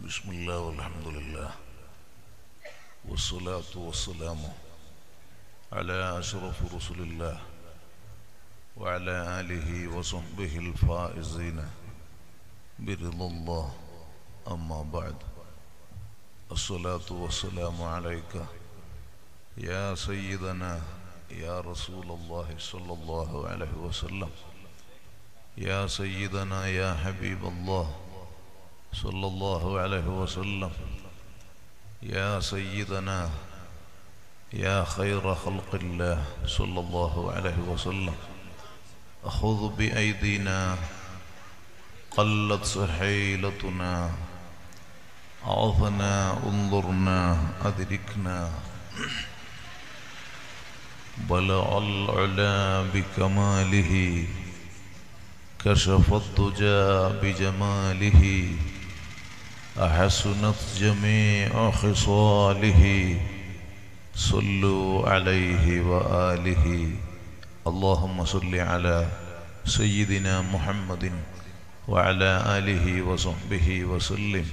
بسم الله والحمد لله والصلاة والسلام على أشرف رسل الله وعلى آله وصحبه الفائزين برضا الله أما بعد الصلاة والسلام عليك يا سيدنا يا رسول الله صلى الله عليه وسلم يا سيدنا يا حبيب الله صلى الله عليه وسلم يا سيدنا يا خير خلق الله صلى الله عليه وسلم خذ بأيدينا قلت سحيلتنا عظنا انظرنا أدركنا بلع العلا بكماله كشف الدجى بجماله أحسنت جميع خصاله صلوا عليه وآله اللهم صل على سيدنا محمد وعلى آله وصحبه وسلم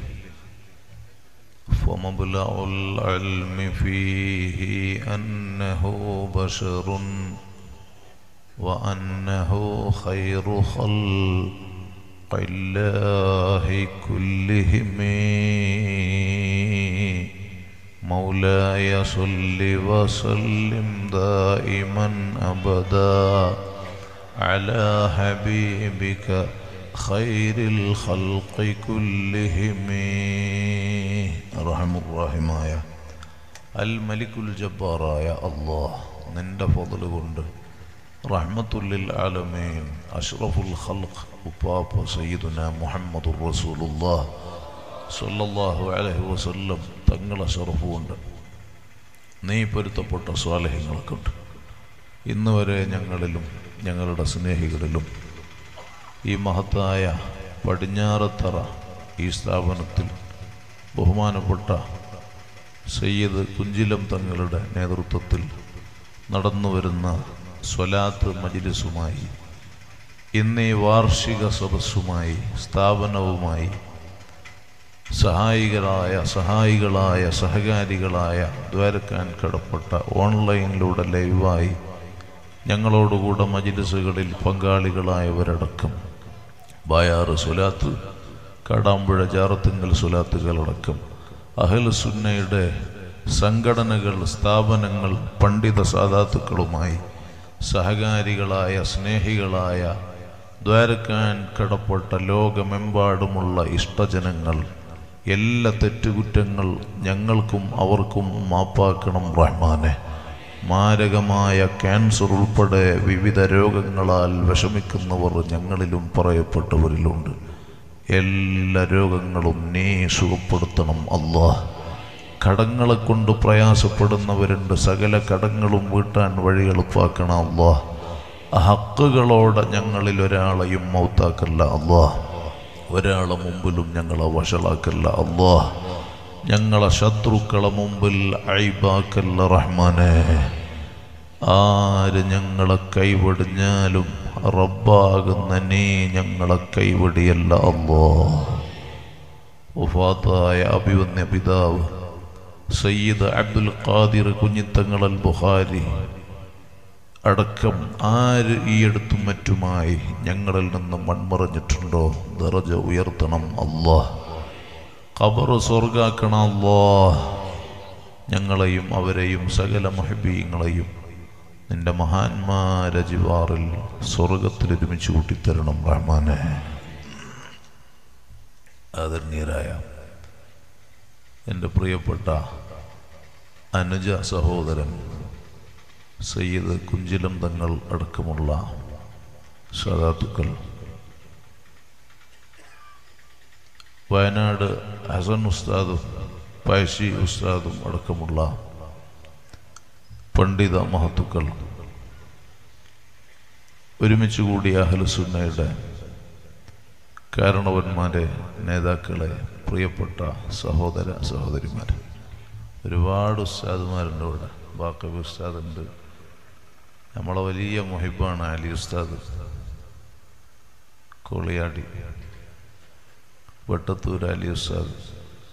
فمبلغ العلم فيه أنه بشر وأنه خير خلق الله كلهم مولاي صل وسلم دائما أبدا على حبيبك خير الخلق كلهم رحم الراحماയ അൽ മലിക്കുൽ ജബ്ബാറായ അള്ളാഹ് നിന്റെ ഫضل കൊണ്ട് റഹ്മത്തുല്ലിൽ ആലമീൻ അഷ്റഫുൽ ഖൽഖ് ഉപ്പാപ്പ സയ്യിദുന മുഹമ്മദുർ റസൂലുള്ളാഹ് സല്ലല്ലാഹു അലൈഹി വസല്ലം തങ്ങളെ ഷറഫുകൊണ്ട് നീ പൊരുത്തപ്പെട്ട സ്വാലഹ്യങ്ങളെ കൊണ്ട് ഇന്ന് വരെ ഞങ്ങളിലും ഞങ്ങളുടെ സ്നേഹികളിലും ഈ മഹത്തായ പടിഞ്ഞാറത്തറ ഈ സ്ഥാപനത്തിൽ ബഹുമാനപ്പെട്ട സയ്യിദ് കുഞ്ചിലം തങ്ങളുടെ നേതൃത്വത്തിൽ നടന്നു വരുന്ന സ്വലാത്ത് മജിലിസുമായി ഇന്ന് ഈ വാർഷിക സദസ്സുമായി സ്ഥാപനവുമായി സഹായികളായ സഹായികളായ സഹകാരികളായ ദ്വാരക്കാൻ കടപ്പെട്ട ഓൺലൈനിലൂടെ ലൈവായി ഞങ്ങളോടുകൂടെ മജിലിസുകളിൽ പങ്കാളികളായവരടക്കം ബായാറ് സുലാത്ത് കാടാമ്പുഴ ജാറത്തുങ്കൽ സുലാത്തുകളടക്കം അഹൽ സുന്നയുടെ സംഘടനകൾ സ്ഥാപനങ്ങൾ പണ്ഡിത സാധാത്തുക്കളുമായി സഹകാരികളായ സ്നേഹികളായ ദ്വാരക്കാൻ കടപ്പെട്ട ലോകമെമ്പാടുമുള്ള ഇഷ്ടജനങ്ങൾ എല്ലാ തെറ്റുകുറ്റങ്ങൾ ഞങ്ങൾക്കും അവർക്കും മാപ്പാക്കണം റഹ്മാനെ മാരകമായ ക്യാൻസർ ഉൾപ്പെടെ വിവിധ രോഗങ്ങളാൽ വിഷമിക്കുന്നവർ ഞങ്ങളിലും പറയപ്പെട്ടവരിലുണ്ട് എല്ലാ രോഗങ്ങളും നീ സുഖപ്പെടുത്തണം അള്ളാഹ് കടങ്ങളെ കൊണ്ട് പ്രയാസപ്പെടുന്നവരുണ്ട് സകല കടങ്ങളും വീട്ടാൻ വഴി എളുപ്പാക്കണം അള്ളാഹ് ഹക്കുകളോടെ ഞങ്ങളിൽ ഒരാളെയും മൗത്താക്കല്ല അള്ളാഹ് ഒരാളെ മുമ്പിലും ഞങ്ങളെ വഷളാക്കല്ല അള്ളാഹ് ഞങ്ങളെ ശത്രുക്കളെ മുമ്പിൽ ഐബാക്കല്ല റഹ്മാനെ ആര് ഞങ്ങളെ കൈവടിഞ്ഞാലും റബ്ബാകുന്ന നീ ഞങ്ങളെ കൈവടിയല്ല അല്ലോ വഫാത്തായ അഭിവന്യ പിതാവ് സയ്യിദ് അബ്ദുൽ ഖാദിർ കുഞ്ഞിത്തങ്ങളൽ ബുഹാരി അടക്കം ആര് ഈ അടുത്തും മറ്റുമായി ഞങ്ങളിൽ നിന്ന് മൺമറഞ്ഞിട്ടുണ്ടോ ദറജ ഉയർത്തണം അള്ളാഹ് ഖബർ സ്വർഗാക്കണം അള്ളാഹ് ഞങ്ങളെയും അവരെയും സകല മഹബീങ്ങളെയും നിന്റെ മഹാന്മാര ജിവാറിൽ സ്വർഗത്തിൽ ഒരുമിച്ച് കൂട്ടിത്തരണം റഹ്മാനെ ആദരണീയരായ എൻ്റെ പ്രിയപ്പെട്ട അനുജ സഹോദരൻ സയ്യിദ് കുഞ്ചിലം തങ്ങൾ അടക്കമുള്ള സദാത്തുക്കൾ വയനാട് ഹസൻ ഉസ്താദും പഴശ്ശി ഉസ്താദും അടക്കമുള്ള പണ്ഡിത മഹത്തുക്കൾ ഒരുമിച്ച് കൂടിയ അഹലുസുന്നയുടെ കാരണവന്മാരെ നേതാക്കളെ പ്രിയപ്പെട്ട സഹോദര സഹോദരിമാർ ഒരുപാട് ഉസ്താദുമാരുണ്ട് ഇവിടെ ബാക്കബി ഉസ്താദുണ്ട് നമ്മളെ വലിയ മുഹിബാണ് അലി ഉസ്താദ് കോളിയാടി വെട്ടത്തൂർ അലി ഉസ്താദ്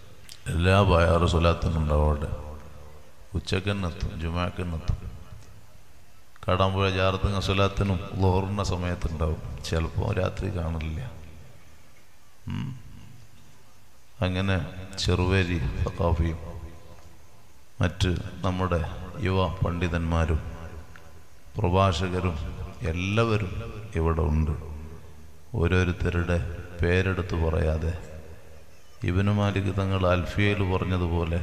എല്ലാ ബയാറ് സ്വലാത്തിനും ഉണ്ടാവും അവിടെ ഉച്ചക്കെന്നെത്തും ജുമാക്കെന്നെത്തും കാടാമ്പുഴ ജാറത്തുങ്ങ സ്വലാത്തിനും ലോറിൻ്റെ സമയത്തുണ്ടാവും ചിലപ്പോൾ രാത്രി കാണില്ല ഉം. അങ്ങനെ ചെറുവേരി സഖാഫിയും മറ്റ് നമ്മുടെ യുവ പണ്ഡിതന്മാരും പ്രഭാഷകരും എല്ലാവരും ഇവിടെ ഉണ്ട് ഓരോരുത്തരുടെ പേരെടുത്ത് പറയാതെ ഇബനു മാലിക് തങ്ങൾ അൽഫിയയിൽ പറഞ്ഞതുപോലെ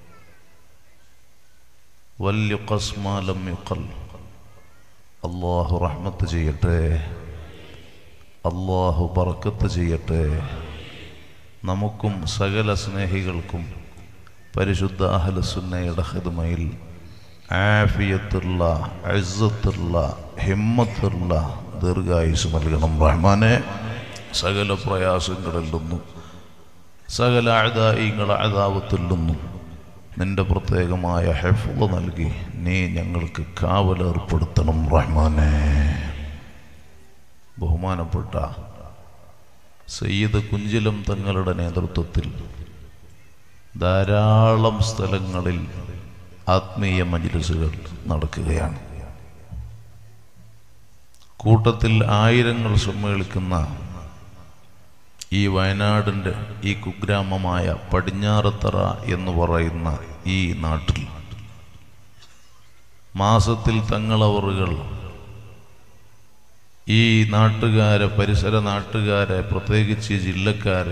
വല്യുഖസ്മാലം യുഖൽ അള്ളാഹു റഹ്മത്ത് ചെയ്യട്ടെ അള്ളാഹു ബർക്കത്ത് ചെയ്യട്ടെ നമുക്കും സകല സ്നേഹികൾക്കും പരിശുദ്ധ അഹലസുന്നയുടെ ഹിദ്മയിൽ ആഫിയത്തുള്ള അഴ്സത്തുള്ള ഹിമ്മത്തുള്ള ദീർഘായുസ് നൽകണം റഹ്മാനെ സകല പ്രയാസങ്ങളിൽ നിന്നും സകല അഴതായിങ്ങളെ അഴതാവത്തിൽ നിന്നും നിന്റെ പ്രത്യേകമായ ഹെഫുള നൽകി നീ ഞങ്ങൾക്ക് കാവലേർപ്പെടുത്തണം റഹ്മാനെ ബഹുമാനപ്പെട്ട സയ്യിദ് കുഞ്ചിലം തങ്ങളുടെ നേതൃത്വത്തിൽ ധാരാളം സ്ഥലങ്ങളിൽ ആത്മീയ മജ്ലിസുകൾ നടക്കുകയാണ് കൂട്ടത്തിൽ ആയിരങ്ങൾ സമ്മേളിക്കുന്ന ഈ വയനാടിൻ്റെ ഈ കുഗ്രാമമായ പടിഞ്ഞാറത്തറ എന്ന് പറയുന്ന ഈ നാട്ടിൽ മാസത്തിൽ തങ്ങളവറുകൾ ഈ നാട്ടുകാരെ പരിസര നാട്ടുകാരെ പ്രത്യേകിച്ച് ഈ ജില്ലക്കാരെ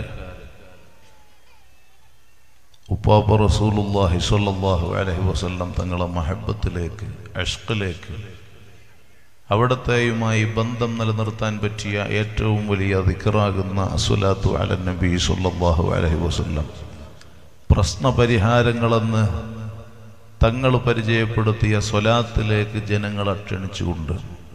ഉപ്പാപ്പ റസൂലുല്ലാഹി സ്വല്ലല്ലാഹു അലൈഹി വസല്ലം തങ്ങളെ മഹബത്തിലേക്ക് അഷ്കിലേക്ക് അവിടത്തെയുമായി ബന്ധം നിലനിർത്താൻ പറ്റിയ ഏറ്റവും വലിയ ദിക്കറാകുന്ന അസുലാത്തു അല നബി സല്ലല്ലാഹു അലൈഹി വസല്ലം പ്രശ്നപരിഹാരങ്ങളെന്ന് തങ്ങൾ പരിചയപ്പെടുത്തിയ സ്വലാത്തിലേക്ക് ജനങ്ങളെ ക്ഷണിച്ചുകൊണ്ട്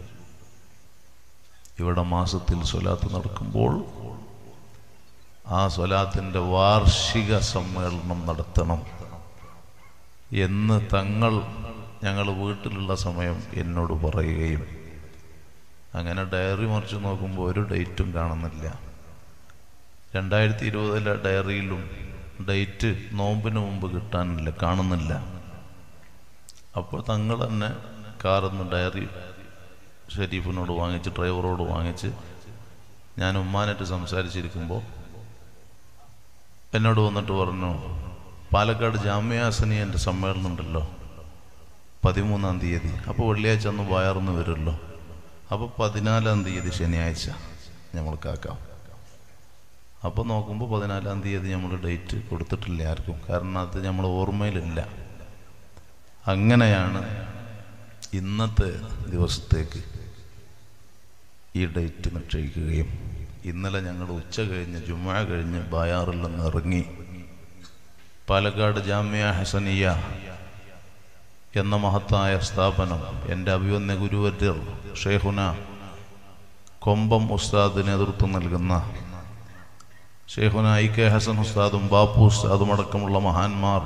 ഇവിടെ മാസത്തിൽ സ്വലാത്ത് നടക്കുമ്പോൾ ആ സ്വലാത്തിൻ്റെ വാർഷിക സമ്മേളനം നടത്തണം എന്ന് തങ്ങൾ ഞങ്ങൾ വീട്ടിലുള്ള സമയം എന്നോട് പറയുകയും അങ്ങനെ ഡയറി മറിച്ച് നോക്കുമ്പോൾ ഒരു ഡേറ്റും കാണുന്നില്ല രണ്ടായിരത്തി ഇരുപതിലെ ഡയറിയിലും ഡേറ്റ് നോമ്പിന് മുമ്പ് കിട്ടാനില്ല കാണുന്നില്ല അപ്പോൾ തങ്ങൾ തന്നെ കാറൊന്ന് ഡയറി ഷരീഫിനോട് വാങ്ങിച്ച് ഡ്രൈവറോട് വാങ്ങിച്ച് ഞാൻ ഉമ്മാനായിട്ട് സംസാരിച്ചിരിക്കുമ്പോൾ എന്നോട് വന്നിട്ട് പറഞ്ഞു പാലക്കാട് ജാമ്യാസനിയൻ്റെ സമ്മേളനം ഉണ്ടല്ലോ പതിമൂന്നാം തീയതി അപ്പോൾ വെള്ളിയാഴ്ച അന്ന് വയർന്ന് വരുമല്ലോ അപ്പോൾ പതിനാലാം തീയതി ശനിയാഴ്ച നമ്മൾ കാക്കാം അപ്പോൾ നോക്കുമ്പോൾ പതിനാലാം തീയതി നമ്മൾ ഡേറ്റ് കൊടുത്തിട്ടില്ല ആർക്കും കാരണം അത് നമ്മൾ ഓർമ്മയിലില്ല അങ്ങനെയാണ് ഇന്നത്തെ ദിവസത്തേക്ക് ഈ ഡേറ്റ് നിശ്ചയിക്കുകയും ഇന്നലെ ഞങ്ങൾ ഉച്ച കഴിഞ്ഞ് ജുമാ കഴിഞ്ഞ് ബയാറിൽ നിന്ന് ഇറങ്ങി പാലക്കാട് ജാമ്യ ഹസനിയ എന്ന മഹത്തായ സ്ഥാപനം എൻ്റെ അഭിവന്യ ഗുരുവര്യർ ഷേഖുന കൊമ്പം ഉസ്താദ് നേതൃത്വം നൽകുന്ന ഷേഖുന ഇ കെ ഹസൻ ഉസ്താദും ബാപ്പു ഉസ്താദും അടക്കമുള്ള മഹാന്മാർ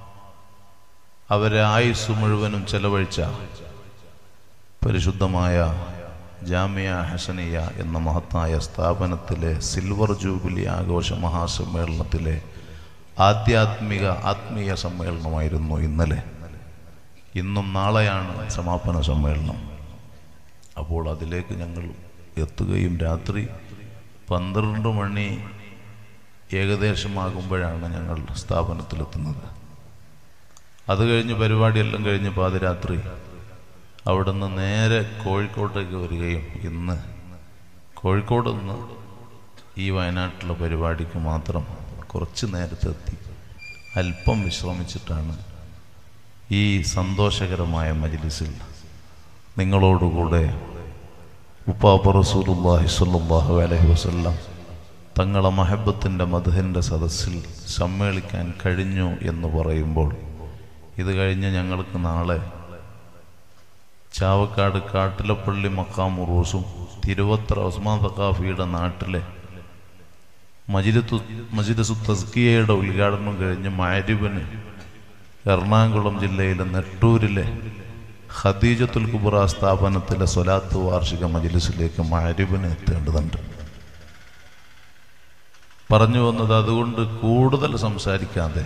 അവരെ ആയുസ് മുഴുവനും ചെലവഴിച്ച പരിശുദ്ധമായ ജാമിയ ഹസനിയ എന്ന മഹത്തായ സ്ഥാപനത്തിലെ സിൽവർ ജൂബിലി ആഘോഷ മഹാസമ്മേളനത്തിലെ ആധ്യാത്മിക ആത്മീയ സമ്മേളനമായിരുന്നു ഇന്നലെ ഇന്നും നാളെയാണ് സമാപന സമ്മേളനം അപ്പോൾ അതിലേക്ക് ഞങ്ങൾ എത്തുകയും രാത്രി പന്ത്രണ്ട് മണി ഏകദേശമാകുമ്പോഴാണ് ഞങ്ങൾ സ്ഥാപനത്തിലെത്തുന്നത് അത് കഴിഞ്ഞ് പരിപാടിയെല്ലാം കഴിഞ്ഞ് പാതിരാത്രി അവിടുന്ന് നേരെ കോഴിക്കോട്ടേക്ക് വരികയും ഇന്ന് കോഴിക്കോട് നിന്ന് ഈ വയനാട്ടിലെ പരിപാടിക്ക് മാത്രം കുറച്ച് നേരത്തെ എത്തി അല്പം വിശ്രമിച്ചിട്ടാണ് ഈ സന്തോഷകരമായ മജ്ലിസിൽ നിങ്ങളോടുകൂടെ ഉപ്പാപ്പ റസൂലുള്ളാഹി സ്വല്ലല്ലാഹു അലൈഹി വസല്ലം തങ്ങളെ മഹബത്തിൻ്റെ മധുഹിൻ്റെ സദസ്സിൽ സമ്മേളിക്കാൻ കഴിഞ്ഞു എന്ന് പറയുമ്പോൾ ഇത് കഴിഞ്ഞ് ഞങ്ങൾക്ക് നാളെ ചാവക്കാട് കാട്ടിലപ്പള്ളി മക്കാം ഉറൂസും തിരുവത്ര ഉസ്മാൻ തക്കാഫിയുടെ നാട്ടിലെ മജിലത്തു മജിലസു തസ്കിയയുടെ ഉദ്ഘാടനം കഴിഞ്ഞ് മാരിബിന് എറണാകുളം ജില്ലയിലെ നെട്ടൂരിലെ ഖദീജത്തുൽ കുബറ സ്ഥാപനത്തിലെ സ്വലാത്ത് വാർഷിക മജിലിസിലേക്ക് മാരിബിന് എത്തേണ്ടതുണ്ട് പറഞ്ഞു വന്നത് അതുകൊണ്ട് കൂടുതൽ സംസാരിക്കാതെ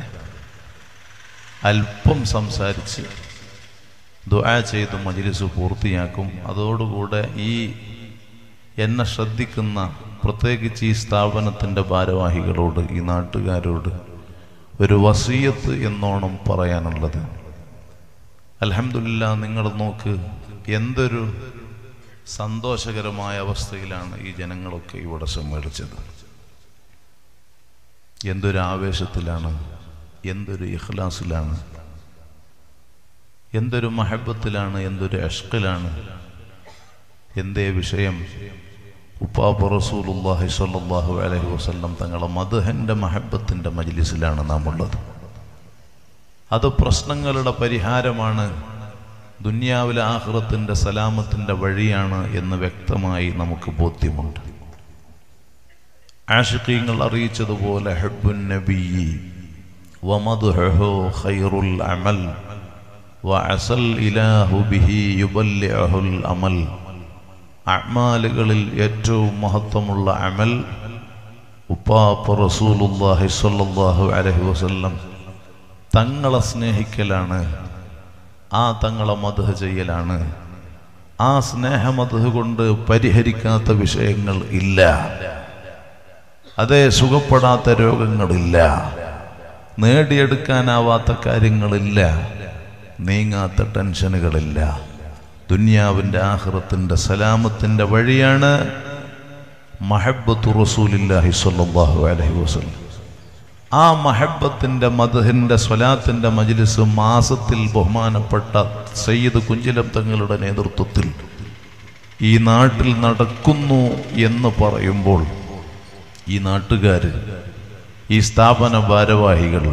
അല്പം സംസാരിച്ച് ദുആ ചെയ്ത് മജ്ലിസ് പൂർത്തിയാക്കും അതോടുകൂടെ ഈ എന്നെ ശ്രദ്ധിക്കുന്ന പ്രത്യേകിച്ച് ഈ സ്ഥാപനത്തിൻ്റെ ഭാരവാഹികളോട് ഈ നാട്ടുകാരോട് ഒരു വസീയത്ത് എന്നോണം പറയാനുള്ളത് അലഹമില്ല നിങ്ങൾ നോക്ക് എന്തൊരു സന്തോഷകരമായ അവസ്ഥയിലാണ് ഈ ജനങ്ങളൊക്കെ ഇവിടെ സമ്മേളിച്ചത് എന്തൊരു ആവേശത്തിലാണ് എന്തൊരു ഇഖ്ലാസിലാണ് എന്തൊരു മഹബത്തിലാണ് എന്തൊരു അഷ്കിലാണ് എന്തേ വിഷയം ഉപ്പാപ്പ റസൂലുല്ലാഹി സ്വല്ലല്ലാഹു അലൈഹി വസല്ലം തങ്ങളെ മധുഹൻ്റെ മഹബത്തിൻ്റെ മജ്ലിസിലാണ് നാം ഉള്ളത് അത് പ്രശ്നങ്ങളുടെ പരിഹാരമാണ് ദുന്യാവിലെ ആഹ്റത്തിൻ്റെ സലാമത്തിൻ്റെ വഴിയാണ് എന്ന് വ്യക്തമായി നമുക്ക് ബോധ്യമുണ്ട് ആഷിഖീങ്ങൾ അറിയിച്ചതുപോലെ ഹബ്ബുൻ നബിയി വമദ്ഹുഹു ഖൈറുൽ അമൽ വഅസൽ ഇലാഹു ബിഹി യുബല്ലിഅഹുൽ അമൽ അമാലുകളിൽ ഏറ്റവും മഹത്വമുള്ള അമൽ ഉപ്പാപ്പ റസൂലുല്ലാഹി സ്വല്ലല്ലാഹു അലൈഹി വസല്ലം തങ്ങളെ സ്നേഹിക്കലാണ് ആ തങ്ങളെ മധു ചെയ്യലാണ് ആ സ്നേഹമധു കൊണ്ട് പരിഹരിക്കാത്ത വിഷയങ്ങൾ ഇല്ല അതേ സുഖപ്പെടാത്ത രോഗങ്ങളില്ല നേടിയെടുക്കാനാവാത്ത കാര്യങ്ങളില്ല നീങ്ങാത്ത ടെൻഷനുകളില്ല ദുന്യാവിൻ്റെ ആഹ്റത്തിൻ്റെ സലാമത്തിൻ്റെ വഴിയാണ് മഹബത്തു റസൂലില്ലാഹി സ്വല്ലല്ലാഹു അലൈഹി വസല്ലം ആ മഹബത്തിൻ്റെ മധുഹിൻ്റെ സ്വലാത്തിൻ്റെ മജ്ലിസ് മാസത്തിൽ ബഹുമാനപ്പെട്ട സയ്യിദ് കുഞ്ചിലം തങ്ങളുടെ നേതൃത്വത്തിൽ ഈ നാട്ടിൽ നടക്കുന്നു എന്ന് പറയുമ്പോൾ ഈ നാട്ടുകാർ ഈ സ്ഥാപന ഭാരവാഹികൾ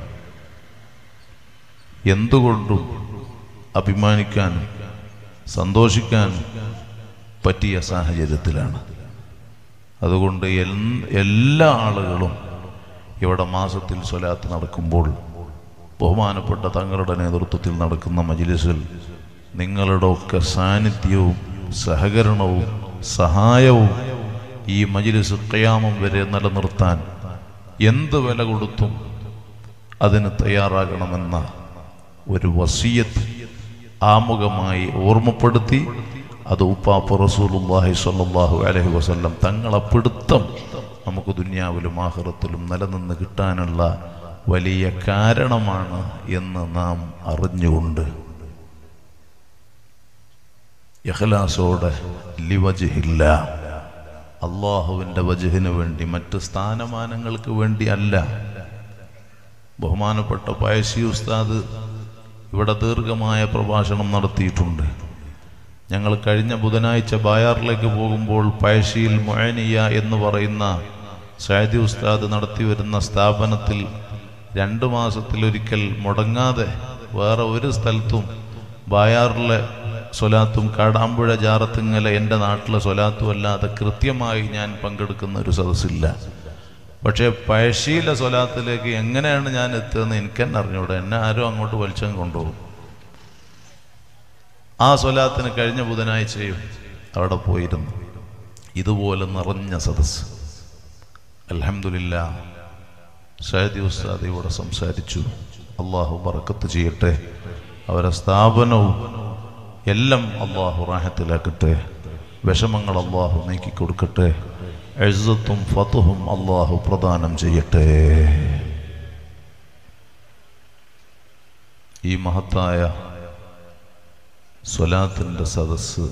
എന്തുകൊണ്ടും അഭിമാനിക്കാനും സന്തോഷിക്കാനും പറ്റിയ സാഹചര്യത്തിലാണ് അതുകൊണ്ട് എൽ- എല്ലാ ആളുകളും ഇവിടെ മാസത്തിൽ സ്വലാത്ത് നടക്കുമ്പോൾ ബഹുമാനപ്പെട്ട തങ്ങളുടെ നേതൃത്വത്തിൽ നടക്കുന്ന മജിലിസിൽ നിങ്ങളുടെ ഒക്കെ സാന്നിധ്യവും സഹകരണവും സഹായവും ഈ മജിലിസ് കയാമം വരെ നിലനിർത്താൻ എന്ത് വില കൊടുത്തും അതിന് തയ്യാറാകണമെന്ന ഒരു വസീയത്ത് ആമുഖമായി ഓർമ്മപ്പെടുത്തി അത് ഉപ്പാപ്പ റസൂലുള്ളാഹി സ്വല്ലല്ലാഹു അലൈഹി വസല്ലം തങ്ങളെ പിടുത്തം നമുക്ക് ദുന്യാവിലും ആഹ്റത്തിലും നിലനിന്ന് കിട്ടാനുള്ള വലിയ കാരണമാണ് എന്ന് നാം അറിഞ്ഞുകൊണ്ട് ഇഖ്ലാസോടെ ലിവജിഹില്ല അള്ളാഹുവിൻ്റെ വജഹിന് വേണ്ടി മറ്റ് സ്ഥാനമാനങ്ങൾക്ക് വേണ്ടി അല്ല ബഹുമാനപ്പെട്ട പയശി ഉസ്താദ് ഇവിടെ ദീർഘമായ പ്രഭാഷണം നടത്തിയിട്ടുണ്ട് ഞങ്ങൾ കഴിഞ്ഞ ബുധനാഴ്ച ബായാറിലേക്ക് പോകുമ്പോൾ പയശിയിൽ മൊയനിയ എന്ന് പറയുന്ന സൈദി ഉസ്താദ് നടത്തി വരുന്ന സ്ഥാപനത്തിൽ രണ്ട് മാസത്തിലൊരിക്കൽ മുടങ്ങാതെ വേറെ ഒരു സ്ഥലത്തും ബായാറിലെ സ്വലാത്തും കാടാമ്പുഴ ജാറത്തിങ്ങലെ എൻ്റെ നാട്ടിലെ സ്വലാത്തും അല്ലാതെ കൃത്യമായി ഞാൻ പങ്കെടുക്കുന്ന ഒരു സദസ്സില്ല പക്ഷേ പഴശ്ശിയിലെ സ്വലാത്തിലേക്ക് എങ്ങനെയാണ് ഞാൻ എത്തുന്നത് എനിക്ക് തന്നെ അറിഞ്ഞൂടെ എന്നെ ആരും അങ്ങോട്ട് വലിച്ചം കൊണ്ടുപോകും ആ സ്വലാത്തിന് കഴിഞ്ഞ ബുധനാഴ്ചയും അവിടെ പോയിരുന്നു ഇതുപോലെ നിറഞ്ഞ സദസ്സ് അലഹമില്ല ഷഹദി ഉസ്താദ് ഇവിടെ സംസാരിച്ചു അള്ളാഹു ബറക്കത്ത് ചെയ്യട്ടെ അവരെ സ്ഥാപനവും എല്ലാം അള്ളാഹു റാഹത്തിലാക്കട്ടെ വിഷമങ്ങൾ അള്ളാഹു നീക്കി കൊടുക്കട്ടെ എഴുത്തും ഫത്തുഹും അള്ളാഹു പ്രദാനം ചെയ്യട്ടെ ഈ മഹത്തായ സ്വലാത്തിൻ്റെ സദസ്സ്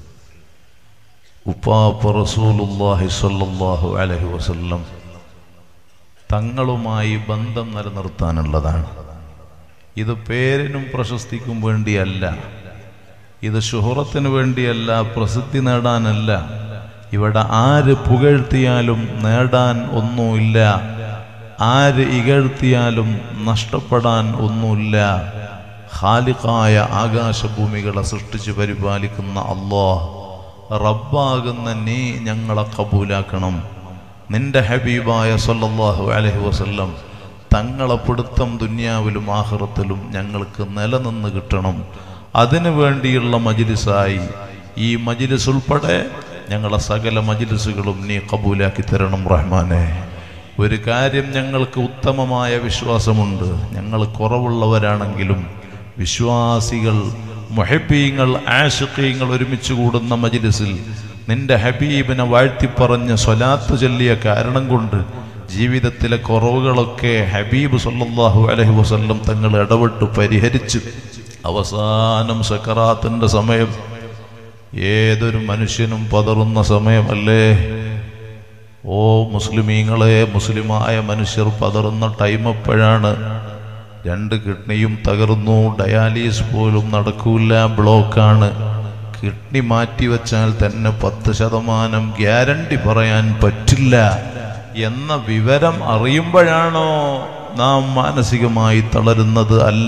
ഉപ്പാപ്പ റസൂലുല്ലാഹി സ്വല്ലല്ലാഹു അലൈഹി വസല്ലം തങ്ങളുമായി ബന്ധം നിലനിർത്താനുള്ളതാണ് ഇത് പേരിനും പ്രശസ്തിക്കും വേണ്ടിയല്ല ഇത് ശുഹറത്തിന് വേണ്ടിയല്ല പ്രസിദ്ധി നേടാനല്ല ഇവിടെ ആര് പുകഴ്ത്തിയാലും നേടാൻ ഒന്നുമില്ല ആര് ഇകഴ്ത്തിയാലും നഷ്ടപ്പെടാൻ ഒന്നുമില്ല ഖാലിഖായ ആകാശഭൂമികളെ സൃഷ്ടിച്ച് പരിപാലിക്കുന്ന അള്ളാഹ് റബ്ബാകുന്ന നീ ഞങ്ങളെ കബൂലാക്കണം നിന്റെ ഹബീബായ സല്ലല്ലാഹു അലൈഹി വസല്ലം തങ്ങളെ പിടുത്തം ദുന്യാവിലും ആഹ്റത്തിലും ഞങ്ങൾക്ക് നിലനിന്ന് കിട്ടണം അതിനു വേണ്ടിയുള്ള മജിലിസായി ഈ മജിലിസ് ഉൾപ്പെടെ ഞങ്ങളെ സകല മജിലിസുകളും നീ കബൂലാക്കി തരണം റഹ്മാനെ ഒരു കാര്യം ഞങ്ങൾക്ക് ഉത്തമമായ വിശ്വാസമുണ്ട് ഞങ്ങൾ കുറവുള്ളവരാണെങ്കിലും വിശ്വാസികൾ മൊഹബീങ്ങൾ ആഷിഖീങ്ങൾ ഒരുമിച്ച് കൂടുന്ന മജിലിസിൽ നിന്റെ ഹബീബിനെ വാഴ്ത്തിപ്പറഞ്ഞ് സ്വലാത്ത് ചൊല്ലിയ കാരണം കൊണ്ട് ജീവിതത്തിലെ കുറവുകളൊക്കെ ഹബീബ് സല്ലല്ലാഹു അലൈഹി വസല്ലം തങ്ങൾ ഇടപെട്ട് പരിഹരിച്ചു അവസാനം സക്കറാത്തിന്റെ സമയം ഏതൊരു മനുഷ്യനും പതറുന്ന സമയമല്ലേ ഓ മുസ്ലിമീങ്ങളെ മുസ്ലിമായ മനുഷ്യർ പതറുന്ന ടൈം എപ്പോഴാണ് രണ്ട് കിഡ്നിയും തകർന്നു ഡയാലിസിസ് പോലും നടക്കൂല ബ്ലോക്കാണ് കിഡ്നി മാറ്റി വെച്ചാൽ തന്നെ പത്ത് ശതമാനം ഗ്യാരണ്ടി പറയാൻ പറ്റില്ല എന്ന വിവരം അറിയുമ്പോഴാണോ നാം മാനസികമായി തളരുന്നത് അല്ല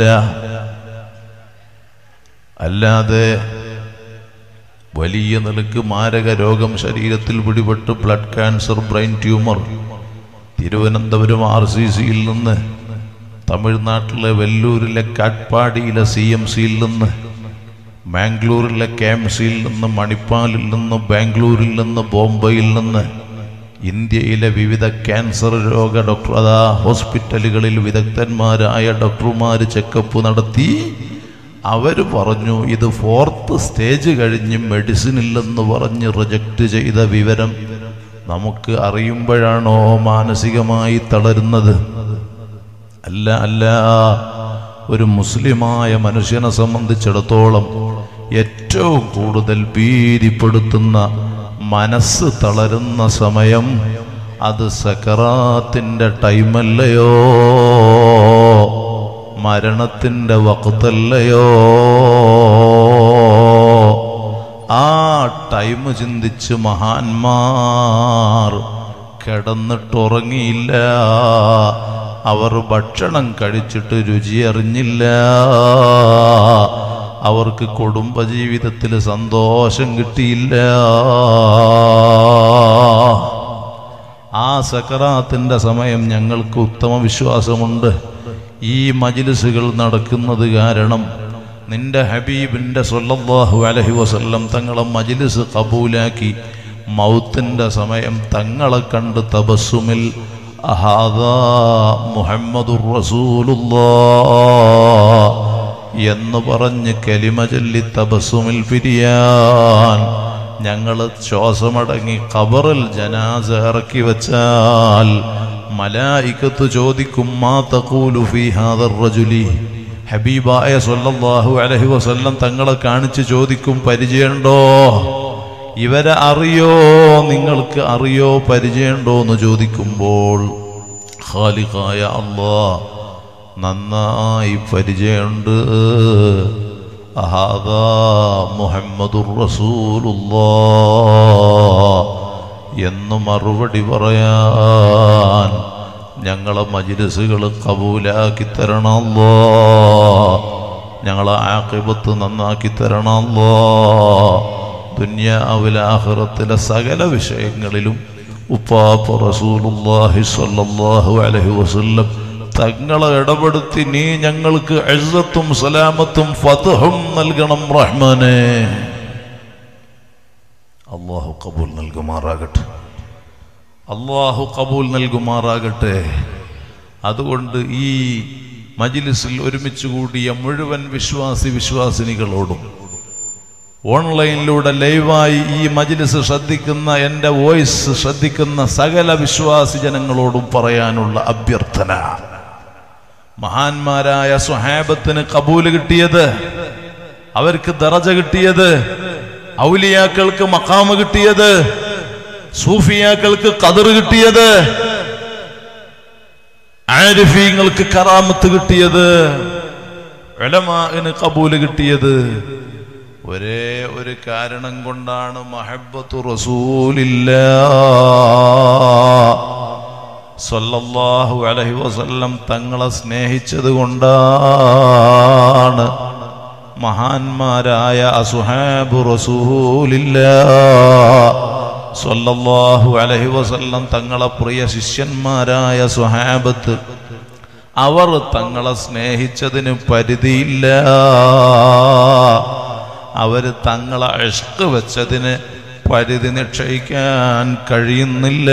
അല്ലാതെ വലിയ നിലക്ക് മാരക രോഗം ശരീരത്തിൽ പിടിപെട്ട് blood cancer brain tumour Thiruvananthapuram R C സിയിൽ നിന്ന് തമിഴ്നാട്ടിലെ വെല്ലൂരിലെ കാട്ട്പാടിയിലെ സി എം സിയിൽ നിന്ന് ബാംഗ്ലൂരിലെ കെ എം സിയിൽ നിന്ന് മണിപ്പാലിൽ നിന്ന് ബാംഗ്ലൂരിൽ നിന്ന് ബോംബെയിൽ നിന്ന് ഇന്ത്യയിലെ വിവിധ ക്യാൻസർ രോഗ ഡോക്ടർ അതാ ഹോസ്പിറ്റലുകളിൽ വിദഗ്ധന്മാരായ ഡോക്ടർമാർ ചെക്കപ്പ് നടത്തി അവർ പറഞ്ഞു ഇത് ഫോർത്ത് സ്റ്റേജ് കഴിഞ്ഞ് മെഡിസിൻ ഇല്ലെന്ന് പറഞ്ഞ് റിജക്റ്റ് ചെയ്ത വിവരം നമുക്ക് അറിയുമ്പോഴാണോ മാനസികമായി തളരുന്നത് അല്ല അല്ല ഒരു മുസ്ലിമായ മനുഷ്യനെ സംബന്ധിച്ചിടത്തോളം ഏറ്റവും കൂടുതൽ ഭീതിപ്പെടുത്തുന്ന മനസ്സ് തളരുന്ന സമയം അത് സക്കറാത്തിന്റെ ടൈമല്ലയോ മരണത്തിന്റെ വക്തല്ലയോ ആ ടൈം ചിന്തിച്ച് മഹാന്മാർ കിടന്നിട്ടുറങ്ങിയില്ല അവർ ഭക്ഷണം കഴിച്ചിട്ട് രുചി അറിഞ്ഞില്ല അവർക്ക് കുടുംബജീവിതത്തിൽ സന്തോഷം കിട്ടിയില്ല ആ സക്കറാത്തിന്റെ സമയം ഞങ്ങൾക്ക് ഉത്തമ വിശ്വാസമുണ്ട് ഈ മജിലിസുകൾ നടക്കുന്നത് കാരണം നിന്റെ ഹബീബിന്റെ സല്ലല്ലാഹു അലൈഹി വസല്ലം തങ്ങളെ മജിലിസ് കബൂലാക്കി മൗത്തിന്റെ സമയം തങ്ങളെ കണ്ട് തബസ്സുമിൽ അഹാദാ മുഹമ്മദുർ റസൂലുള്ളാഹ് എന്ന് പറഞ്ഞ് കലിമ ചൊല്ലി തബസ്സുമിൽ പിരിയാൻ ഞങ്ങൾ ശ്വാസമടങ്ങി ഖബറിൽ ജനാസ ഇറക്കി വെച്ചാൽ മലായിക്കത്ത് ചോദിക്കും മാ തഖൂലു ഫീ ഹാദർ റജുലി ഹബീബായ സല്ലല്ലാഹു അലൈഹി വസല്ലം തങ്ങളെ കാണിച്ച് ചോദിക്കും പരിചയമുണ്ടോ ഇവരെ അറിയോ നിങ്ങൾക്ക് അറിയോ പരിചയമുണ്ടോ എന്ന് ചോദിക്കുമ്പോൾ ഖാലിഖായ അല്ലാഹ് നന്നായി പരിചയമുണ്ട് അഹാദാ മുഹമ്മദുർ റസൂലുള്ളാഹ് എന്ന് മറുപടി പറയാൻ ഞങ്ങളെ മജിലിസുകൾ കബൂലാക്കി തരണമല്ലോ ഞങ്ങളെ ആക്കിബത്ത് നന്നാക്കി തരണമല്ലോ ദുന്യാവിലെ ആഹ്റത്തിലെ സകല വിഷയങ്ങളിലും ഉപ്പാപ്പ റസൂലുള്ളാഹി സ്വല്ലല്ലാഹു അലൈഹി വസല്ലം തങ്ങളെ ഇടപെടുത്തി നീ ഞങ്ങൾക്ക് എഴുത്തും സലാമത്തും ഫതഹും നൽകണം റഹ്മാനെ അള്ളാഹു കബൂൽ നൽകുമാറാകട്ടെ അള്ളാഹു കബൂൽ നൽകുമാറാകട്ടെ അതുകൊണ്ട് ഈ മജിലിസിൽ ഒരുമിച്ച് കൂടിയ മുഴുവൻ വിശ്വാസി വിശ്വാസിനികളോടും ഓൺലൈനിലൂടെ ലൈവായി ഈ മജിലിസ് ശ്രദ്ധിക്കുന്ന എൻ്റെ വോയിസ് ശ്രദ്ധിക്കുന്ന സകല വിശ്വാസി ജനങ്ങളോടും പറയാനുള്ള അഭ്യർത്ഥന മഹാന്മാരായ സ്വഹാബത്തിന് കബൂല് കിട്ടിയത് അവർക്ക് ദറജ കിട്ടിയത് ഔലിയാക്കൾക്ക് മക്കാമ് കിട്ടിയത് സൂഫിയാക്കൾക്ക് കതിർ കിട്ടിയത് ആരിഫീങ്ങൾക്ക് കറാമത്ത് കിട്ടിയത് ഉലമാന് കബൂല് കിട്ടിയത് ഒരേ ഒരു കാരണം കൊണ്ടാണ് മഹബത്തു റസൂലില്ല സല്ലല്ലാഹു അലൈഹി വസല്ലം തങ്ങളെ സ്നേഹിച്ചത് കൊണ്ടാണ് മഹാന്മാരായ അസുഹാബു റസൂലില്ല സല്ലല്ലാഹു അലൈഹി വസല്ലം തങ്ങളെ പ്രിയ ശിഷ്യന്മാരായ സുഹാബത്ത് അവർ തങ്ങളെ സ്നേഹിച്ചതിന് പരിധിയില്ല അവര് തങ്ങളെ ഇഷ്ക് വെച്ചതിന് പരിധി നിശ്ചയിക്കാൻ കഴിയുന്നില്ല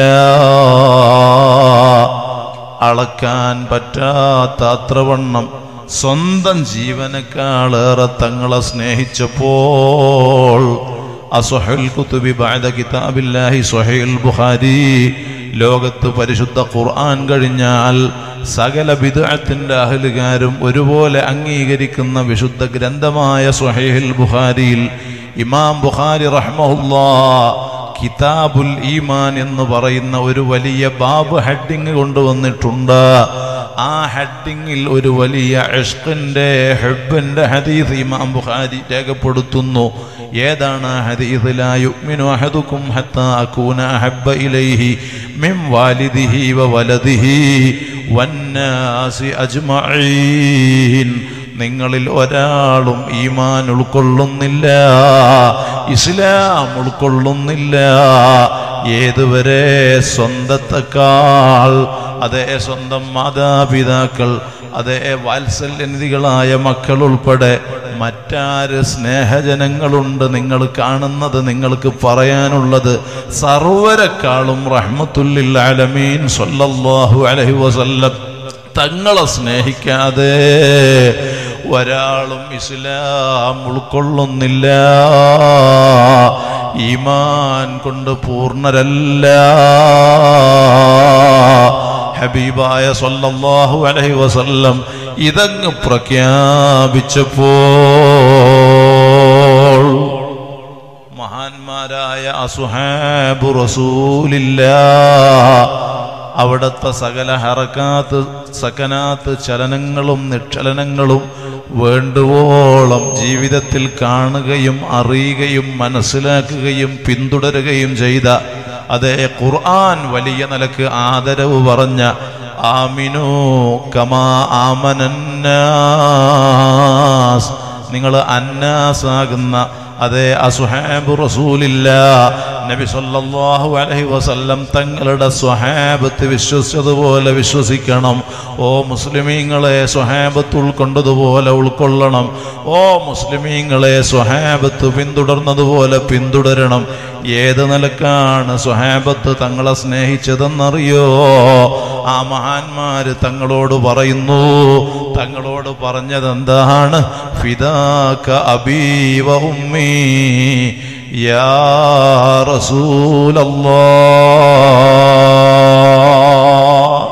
അളക്കാൻ പറ്റാത്ത അത്രവണ്ണം സ്വന്തം ജീവനേക്കാളേറെ തങ്ങളെ സ്നേഹിച്ചപ്പോൾ അസുഹൽ കുത്തുബി ബഅദ കിതാബില്ലാഹി സുഹൈൽ ബുഖാരി ലോകത്ത് പരിശുദ്ധ ഖുർആൻ കഴിഞ്ഞാൽ സകല ബിദ്അത്തിന്റെ അഹലുകാരും ഒരുപോലെ അംഗീകരിക്കുന്ന വിശുദ്ധ ഗ്രന്ഥമായ സുഹൈൽ ബുഖാരിയിൽ ഇമാം ബുഖാരി റഹ്മഹുല്ലാ കിതാബുൽ ഈമാൻ എന്ന് പറയുന്ന ഒരു വലിയ ബാബ് ഹെഡിങ് കൊണ്ടുവന്നിട്ടുണ്ട് ആ ഹെഡിങ്ങിൽ ഒരു വലിയ ഇഷ്കിന്റെ ഹെബിന്റെ ഹദീസ് ഇമാം ബുഖാരി രേഖപ്പെടുത്തുന്നു ഏതാണ് ആ ഹദീസ് ലാ യുഅ്മിനു അഹദുക്കും ഹത്താ അകൂന അഹബ്ബ ഇലൈഹി മിൻ വാലിദിഹി വ വലദിഹി വന്നാസി അജ്മഈൻ നിങ്ങളിൽ ഒരാളും ഈമാൻ ഉൾക്കൊള്ളുന്നില്ല ഇസ്ലാം ഉൾക്കൊള്ളുന്നില്ല ഏതുവരെ സ്വന്തത്തെക്കാൾ അതേ സ്വന്തം മാതാപിതാക്കൾ അതേ വാത്സല്യനിധികളായ മക്കൾ ഉൾപ്പെടെ മറ്റാര് സ്നേഹജനങ്ങളുണ്ട് നിങ്ങൾ കാണുന്നത് നിങ്ങൾക്ക് പറയാനുള്ളത് സർവരെക്കാളും റഹ്മത്തുല്ലിൽ അലമീൻ സല്ലല്ലാഹു അലൈഹി വസല്ലം തങ്ങളെ സ്നേഹിക്കാതെ ഒരാളും ഇസ്ലാം ഉൾക്കൊള്ളുന്നില്ല ഈമാൻ കൊണ്ട് പൂർണ്ണരല്ല ഹബീബായ സല്ലല്ലാഹു അലൈഹി വസല്ലം ഇതങ്ങ് പ്രഖ്യാപിച്ചപ്പോൾ മഹാന്മാരായ അസുഹാബു റസൂലില്ല അവിടുത്തെ സകല ഹറക്കാത്ത് സകനാത്ത് ചലനങ്ങളും നിക്ഷലനങ്ങളും വേണ്ടുവോളം ജീവിതത്തിൽ കാണുകയും അറിയുകയും മനസ്സിലാക്കുകയും പിന്തുടരുകയും ചെയ്ത അതേ ഖുർആൻ വലിയ നിലക്ക് ആദരവ് പറഞ്ഞ ആമിനു കമാ ആമനന്നാസ് നിങ്ങൾ അന്നാസാകുന്ന അതേ അസുഹാബ് റസൂലില്ല നബി സല്ലല്ലാഹു അലൈഹി വസല്ലം തങ്ങളുടെ സ്വഹാബത്ത് വിശ്വസിച്ചതുപോലെ വിശ്വസിക്കണം ഓ മുസ്ലിമീങ്ങളെ സ്വഹാബത്ത് ഉൾക്കൊണ്ടതുപോലെ ഉൾക്കൊള്ളണം ഓ മുസ്ലിമീങ്ങളെ സ്വഹാബത്ത് പിന്തുടർന്നതുപോലെ പിന്തുടരണം ഏത് നിലക്കാണ് സ്വഹാബത്ത് തങ്ങളെ സ്നേഹിച്ചതെന്നറിയോ ആ മഹാന്മാര് തങ്ങളോട് പറയുന്നു തങ്ങളോട് പറഞ്ഞതെന്താണ് ഫിദാക അബീവ ഉമ്മീ യാ റസൂലല്ലാഹ്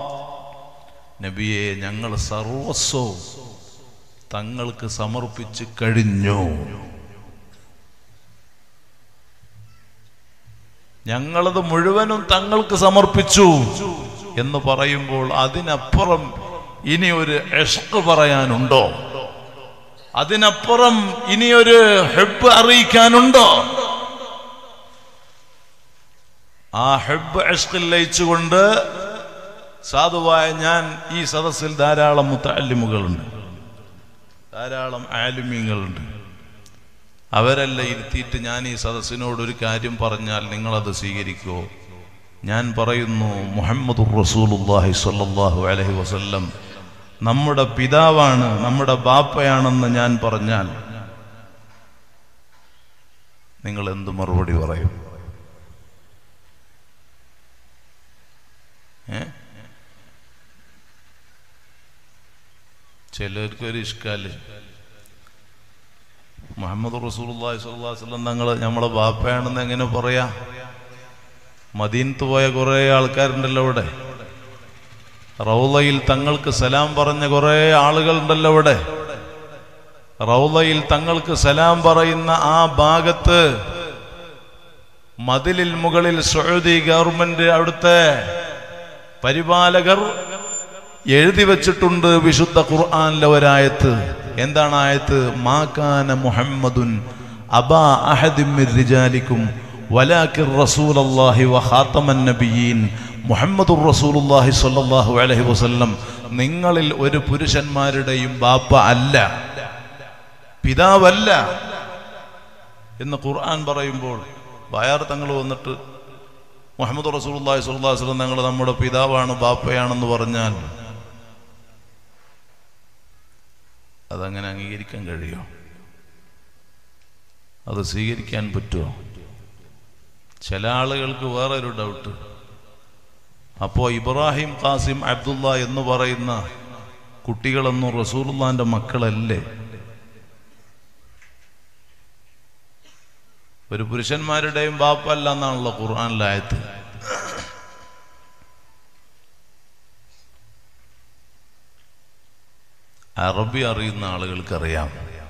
നബിയെ ഞങ്ങൾ സർവസ്വവും തങ്ങൾക്ക് സമർപ്പിച്ച് കഴിഞ്ഞു ഞങ്ങളത് മുഴുവനും തങ്ങൾക്ക് സമർപ്പിച്ചു എന്ന് പറയുമ്പോൾ അതിനപ്പുറം ഇനി ഒരു എഷ്ക് പറയാനുണ്ടോ അതിനപ്പുറം ഇനിയൊരു ഹെബ് അറിയിക്കാനുണ്ടോ ആ ഹെബ് എഷ്കിൽ ലയിച്ചുകൊണ്ട് സാധുവായ ഞാൻ ഈ സദസ്സിൽ ധാരാളം മുത്തല്ലിമുകളുണ്ട് ധാരാളം ആലിമ്യങ്ങളുണ്ട് അവരല്ല ഇരുത്തിയിട്ട് ഞാൻ ഈ സദസ്സിനോട് ഒരു കാര്യം പറഞ്ഞാൽ നിങ്ങളത് സ്വീകരിക്കുമോ ഞാൻ പറയുന്നു മുഹമ്മദ് റസൂലുല്ലാഹി സ്വല്ലല്ലാഹു അലൈഹി വസല്ലം നമ്മുടെ പിതാവാണ് നമ്മുടെ ബാപ്പയാണെന്ന് ഞാൻ പറഞ്ഞാൽ നിങ്ങൾ എന്ത് മറുപടി പറയും ഏ ചിലർക്കൊരു ഇഷ്കാല് മുഹമ്മദ് റസൂലുള്ളാഹി സ്വല്ലല്ലാഹു അലൈഹി വസല്ലം തങ്ങൾ നമ്മളെ ബാപ്പയാണെന്ന് എങ്ങനെ പറയാ മദീനത്ത് പോയ കുറേ ആൾക്കാരുണ്ടല്ലോ ഇവിടെ റൗലയിൽ തങ്ങൾക്ക് സലാം പറഞ്ഞ കുറേ ആളുകളുണ്ടല്ലോ ഇവിടെ റൗലയിൽ തങ്ങൾക്ക് സലാം പറയുന്ന ആ ഭാഗത്ത് മതിലിൽ മുകളിൽ സൗദി ഗവൺമെന്റ് അവിടുത്തെ പരിപാലകർ എഴുതി വച്ചിട്ടുണ്ട് വിശുദ്ധ ഖുർആാനിലെ ഒരായത്ത് എന്താണ് ആയത്ത് മാകാന മുഹമ്മദുൻ അബാ അഹദിൻ മിർ റിജാലിക്കും വലാകിർ റസൂലല്ലാഹി വഖാതമൻ നബിയീൻ മുഹമ്മദുർ റസൂലുള്ളാഹി സ്വല്ലല്ലാഹു അലൈഹി വസല്ലം നിങ്ങളിൽ ഒരു പുരുഷന്മാരുടെയും ബാപ്പ അല്ല പിതാവല്ല എന്ന് ഖുർആൻ പറയുമ്പോൾ വയാർ തങ്ങൾ വന്നിട്ട് മുഹമ്മദ് റസൂലുള്ളാഹി സ്വല്ലല്ലാഹു അലൈഹി വസല്ലം തങ്ങൾ നമ്മുടെ പിതാവാണ് ബാപ്പയാണെന്ന് പറഞ്ഞാൽ അതങ്ങനെ അംഗീകരിക്കാൻ കഴിയോ അത് സ്വീകരിക്കാൻ പറ്റുമോ ചില ആളുകൾക്ക് വേറെ ഒരു ഡൗട്ട് അപ്പോൾ ഇബ്രാഹിം ഖാസിം അബ്ദുള്ള എന്ന് പറയുന്ന കുട്ടികളൊന്നും റസൂലുള്ളാന്റെ മക്കളല്ലേ ഒരു പുരുഷന്മാരുടെയും ബാപ്പല്ല എന്നാണല്ലോ ഖുർആാനിലായത് അറബി അറിയുന്ന ആളുകൾക്കറിയാം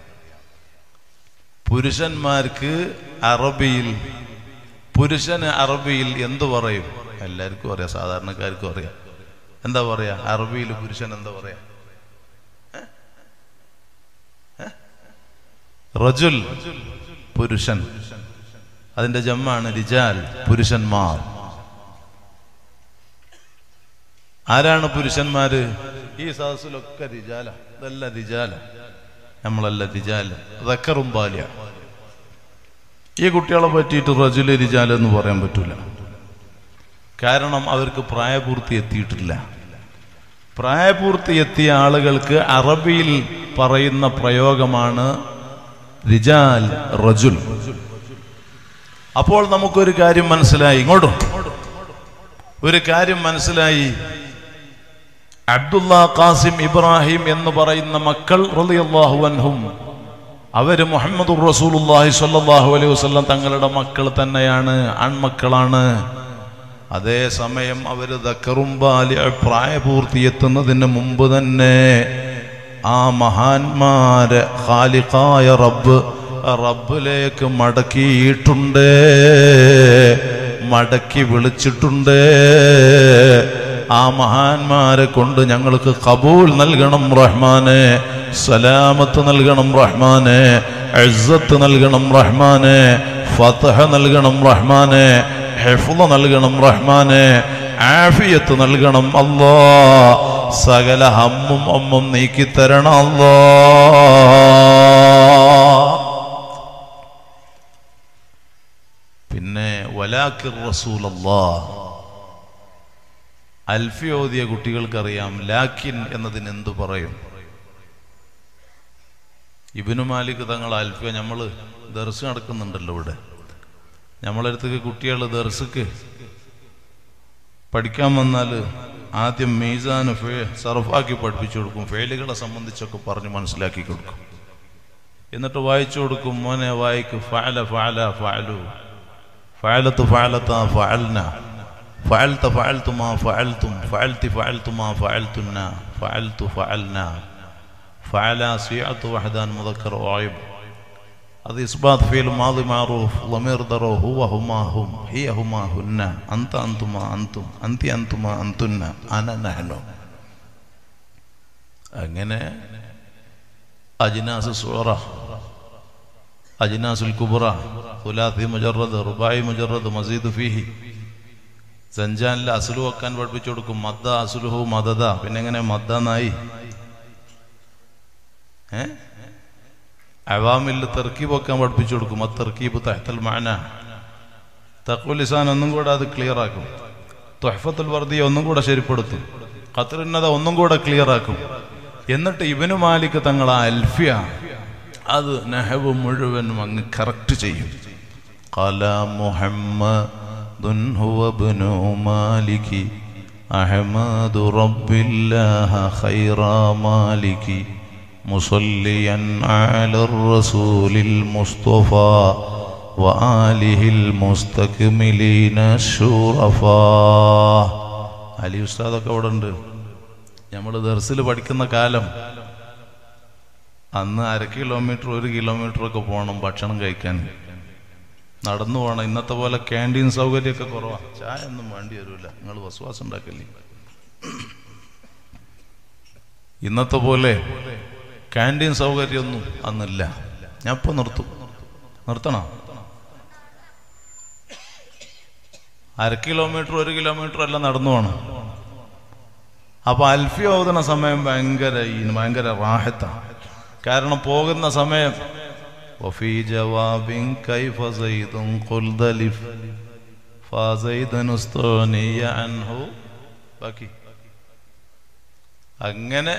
പുരുഷന്മാർക്ക് അറബിയിൽ പുരുഷന് അറബിയിൽ എന്തു പറയും എല്ലാവർക്കും അറിയാം സാധാരണക്കാർക്കും അറിയാം എന്താ പറയാ അറബിയിൽ പുരുഷൻ എന്താ പറയാ ഏ? ഏ? റജുൽ പുരുഷൻ അതിന്റെ ജമ്മാണ് റിജാൽ പുരുഷന്മാർ ആരാണ് പുരുഷന്മാര് ഈ സദസ്സിലൊക്കെ റിജാല ഇതല്ല റിജാല നമ്മളല്ല റിജാല റക്കറും ബാല്യ ഈ കുട്ടികളെ പറ്റിയിട്ട് റജുല് റിജാൽ എന്ന് പറയാൻ പറ്റൂല കാരണം അവർക്ക് പ്രായപൂർത്തി എത്തിയിട്ടില്ല പ്രായപൂർത്തി എത്തിയ ആളുകൾക്ക് അറബിയിൽ പറയുന്ന പ്രയോഗമാണ് റിജാൽ റജുൽ അപ്പോൾ നമുക്കൊരു കാര്യം മനസ്സിലായി ഇങ്ങോട്ടും ഒരു കാര്യം മനസ്സിലായി അബ്ദുള്ള ഖാസിം ഇബ്രാഹിം എന്ന് പറയുന്ന മക്കൾ റളിയല്ലാഹു അൻഹും അവര് മുഹമ്മദ് റസൂലുള്ളാഹി സ്വല്ലല്ലാഹു അലൈഹി വസല്ലം തങ്ങളുടെ മക്കൾ തന്നെയാണ് ആൺമക്കളാണ് അതേ സമയം അവര് ദക്കറും ബാല്യ പ്രായപൂർത്തി എത്തുന്നതിന് മുമ്പ് തന്നെ ആ മഹാന്മാരെ ഖാലിഖായ റബ്ബ് റബ്ബിലേക്ക് മടക്കിയിട്ടുണ്ട് മടക്കി വിളിച്ചിട്ടുണ്ട് ആ മഹാന്മാരെ കൊണ്ട് ഞങ്ങൾക്ക് കബൂൽ നൽകണം റഹ്മാനെ സലാമത്ത് നൽകണം റഹ്മാനെ ഇസ്സത്ത് നൽകണം റഹ്മാനെ ഫതഹ നൽകണം റഹ്മാനെ ഹെഫ്ള നൽകണം റഹ്മാനെ ആഫിയത്ത് നൽകണം അല്ലാ സകല ഹമ്മും അമ്മും നീക്കി തരണം അല്ലാ പിന്നെ വലാക്കിർ റസൂലല്ലാ അൽഫി ഓതിയ കുട്ടികൾക്കറിയാം ലാക്കിൻ എന്നതിന് എന്തു പറയും ഇബിനു മാലിക് തങ്ങൾ അൽഫിയ നമ്മൾ ദർസ് നടക്കുന്നുണ്ടല്ലോ ഇവിടെ നമ്മളടുത്തേക്ക് കുട്ടികൾ ദർസക്ക് പഠിക്കാൻ വന്നാൽ ആദ്യം മീസാന് ഫേ സർഫാക്കി പഠിപ്പിച്ചു കൊടുക്കും ഫെയിലുകളെ സംബന്ധിച്ചൊക്കെ പറഞ്ഞ് മനസ്സിലാക്കി കൊടുക്കും എന്നിട്ട് വായിച്ചു കൊടുക്കും മോനെ വായിക്ക് ഫഅല ഫഅല ഫഅലു ഫഅലത്ത് ഫഅലത്ത ഫഅൽന ഫഅൽത ഫഅൽതു മാ ഫഅൽതും ഫഅൽതി ഫഅൽതു മാ ഫഅൽതുന്ന ഫഅൽതു ഫഅൽന ഫഅല സിയഅത്ത് വഹദാൻ മുദക്കർ വായിബ് അത് ഇസ്ബാത്ത് ഫീൽ മാദി മാറൂഫ് ലമീർ ദറോ ഹുവ ഹുമാ ഹും ഹിയ ഹുമാ ഹുന്ന അന്ത അന്തുമ അന്തും അന്തി അന്തുമ അന്തുന്ന അന നഹ്നു അങ്ങനെ അജ്നാസ് സൂറ അജ്നാസുൽ കുബ്ര ഖുലാത്തി മുജറദ് റുബായി മുജറദ് മസീദ് ഫീഹി സഞ്ചാനിൽ അസുലു വെക്കാൻ പഠിപ്പിച്ചു കൊടുക്കും മദ്ദ അസുലുഹു മദദ പിന്നെ എങ്ങനെ മദ്ദ നായി ഏ അവാമിൽ തെർക്കീബ് വെക്കാൻ പഠിപ്പിച്ചു കൊടുക്കും ആ തെർക്കീബ് തഹത്തൽ മാന തഖുലിസാൻ ഒന്നും കൂടെ അത് ക്ലിയർ ആക്കും തൊഹഫത്തുൽ വർദിയ ഒന്നും കൂടെ ശരിപ്പെടുത്തും ഖത്തറുന്നത ഒന്നും കൂടെ ക്ലിയർ ആക്കും എന്നിട്ട് ഇവനു മാലിക് തങ്ങൾ ആ അൽഫിയ അത് നെഹവ് മുഴുവനും അങ്ങ് കറക്റ്റ് ചെയ്യും قال محمد هو ابن مالك أحمد رب الله خير مالك مصليا على الرسول المصطفى وآله المستكملين الشرفاء അലി ഉസ്താദൊക്കെ അവിടെ ഉണ്ട് നമ്മൾ ദർസിൽ പഠിക്കുന്ന കാലം അന്ന് അര കിലോമീറ്റർ ഒരു കിലോമീറ്റർ ഒക്കെ പോകണം ഭക്ഷണം കഴിക്കാൻ നടന്നു പോകണം ഇന്നത്തെ പോലെ ക്യാൻറ്റീൻ സൗകര്യമൊക്കെ കുറവാണ് ചായ ഒന്നും വേണ്ടി വരില്ല നിങ്ങൾ വസുവാസം ഉണ്ടാക്കല്ലേ ഇന്നത്തെ പോലെ ക്യാൻറ്റീൻ സൗകര്യമൊന്നും അന്നില്ല ഞാൻ ഇപ്പൊ നിർത്തും നിർത്തണോ അര കിലോമീറ്റർ ഒരു കിലോമീറ്റർ എല്ലാം നടന്നു പോകണം അപ്പൊ അൽഫി ഓതുന്ന സമയം ഭയങ്കര ഈ ഭയങ്കര റാഹത്താണ് കാരണം പോകുന്ന സമയം وفي جواب كيف زيد قل دلف فزيد استغني عنه ബാക്കി അങ്ങനെ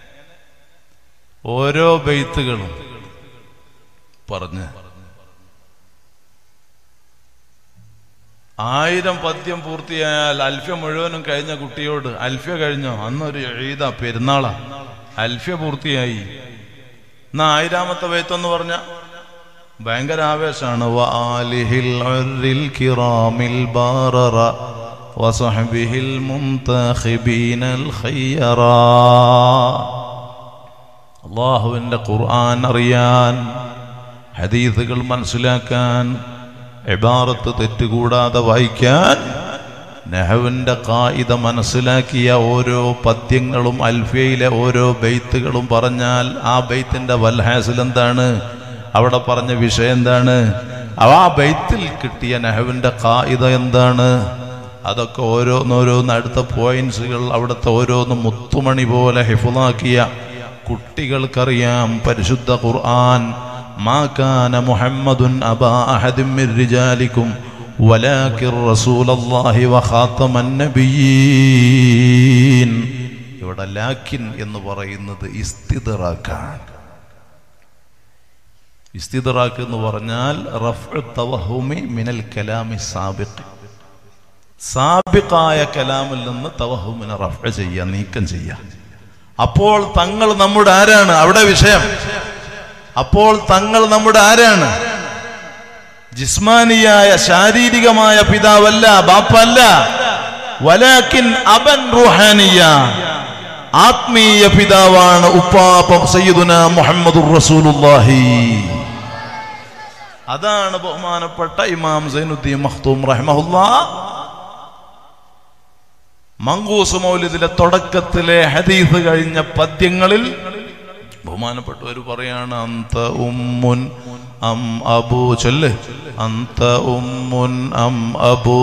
ഓരോ ബെയ്ത്തുകളും പറഞ്ഞ് ആയിരം പദ്യം പൂർത്തിയായാൽ അൽഫ്യ മുഴുവനും കഴിഞ്ഞ കുട്ടിയോട് അൽഫ്യ കഴിഞ്ഞോ അന്നൊരു ഈദ പെരുന്നാളാ അൽഫ്യ പൂർത്തിയായി എന്നാ ആയിരാമത്തെ വയത്തെന്ന് പറഞ്ഞ ഭയങ്കര ആവേശാണ് വആലിഹിൽ ഉർരിൽ കിറാമിൽ ബാററ വസഹബിഹിൽ മുംതഖിബീനൽ ഖയ്യറാ അള്ളാഹുവിൻ്റെ ഖുർആൻ അറിയാൻ ഹദീസുകൾ മനസ്സിലാക്കാൻ ഇബാറത്ത് തെറ്റുകൂടാതെ വായിക്കാൻ നെഹവിൻ്റെ കായിത മനസ്സിലാക്കിയ ഓരോ പദ്യങ്ങളും അൽഫയിലെ ഓരോ ബെയ്ത്തുകളും പറഞ്ഞാൽ ആ ബെയ്ത്തിൻ്റെ വൽഹാസിൽ എന്താണ് അവിടെ പറഞ്ഞ വിഷയം എന്താണ് ആ ബെയ്ത്തിൽ കിട്ടിയ നെഹവിൻ്റെ കായിത എന്താണ് അതൊക്കെ ഓരോന്നോരോന്ന് അടുത്ത പോയിന്റ്സുകൾ അവിടുത്തെ ഓരോന്ന് മുത്തുമണി പോലെ ഹിഫുലാക്കിയ കുട്ടികൾക്കറിയാം പരിശുദ്ധ ഖുർആൻ മാ കാന മുഹമ്മദുൻ അബാ അഹദിൻ മിൻ റിജാലിക്കും വലാകിർ റസൂലല്ലാഹി വഖാതമൻ നബിയീൻ ഇവിടെ ലാക്കിൻ എന്ന് പറയുന്നത് ഇസ്തിദറാക്കാണ് ഇസ്തിദറാക്ക് എന്ന് പറഞ്ഞാൽ റഫ്ഉ തവഹുമി മിനൽ കലാമി സാബിഖ് സാബിഖായ കലാമിൽ നിന്ന് തവഹുമിനെ റഫ്ഉ ചെയ്യുക നീക്കം ചെയ്യുക അപ്പോൾ തങ്ങൾ നമ്മുടെ ആരാണ് അവിടെ വിഷയം അപ്പോൾ തങ്ങൾ നമ്മുടെ ആരാണ് ജിസ്മാനിയായ ശാരീരികമായ പിതാവല്ല ബാപ്പല്ല വലാക്കിൻ അബൻ റുഹാനിയ ആത്മീയ പിതാവാണ് ഉപ്പാപ്പം സയ്യിദുന മുഹമ്മദുർ റസൂലുള്ളാഹി അതാണ് ബഹുമാനപ്പെട്ട ഇമാം സൈനുദ്ദീൻ മഖ്തൂം റഹ്മഹുല്ലാ മങ്കൂസ് മൗലിദിലെ തുടക്കത്തിലെ ഹദീസ് കഴിഞ്ഞ പദ്യങ്ങളിൽ ബഹുമാനപ്പെട്ടവർ പറയാണ് അന്ത ഉമ്മുൻ അം അബു ചൊല്ല് അന്ത ഉമ്മുൻ അം അബു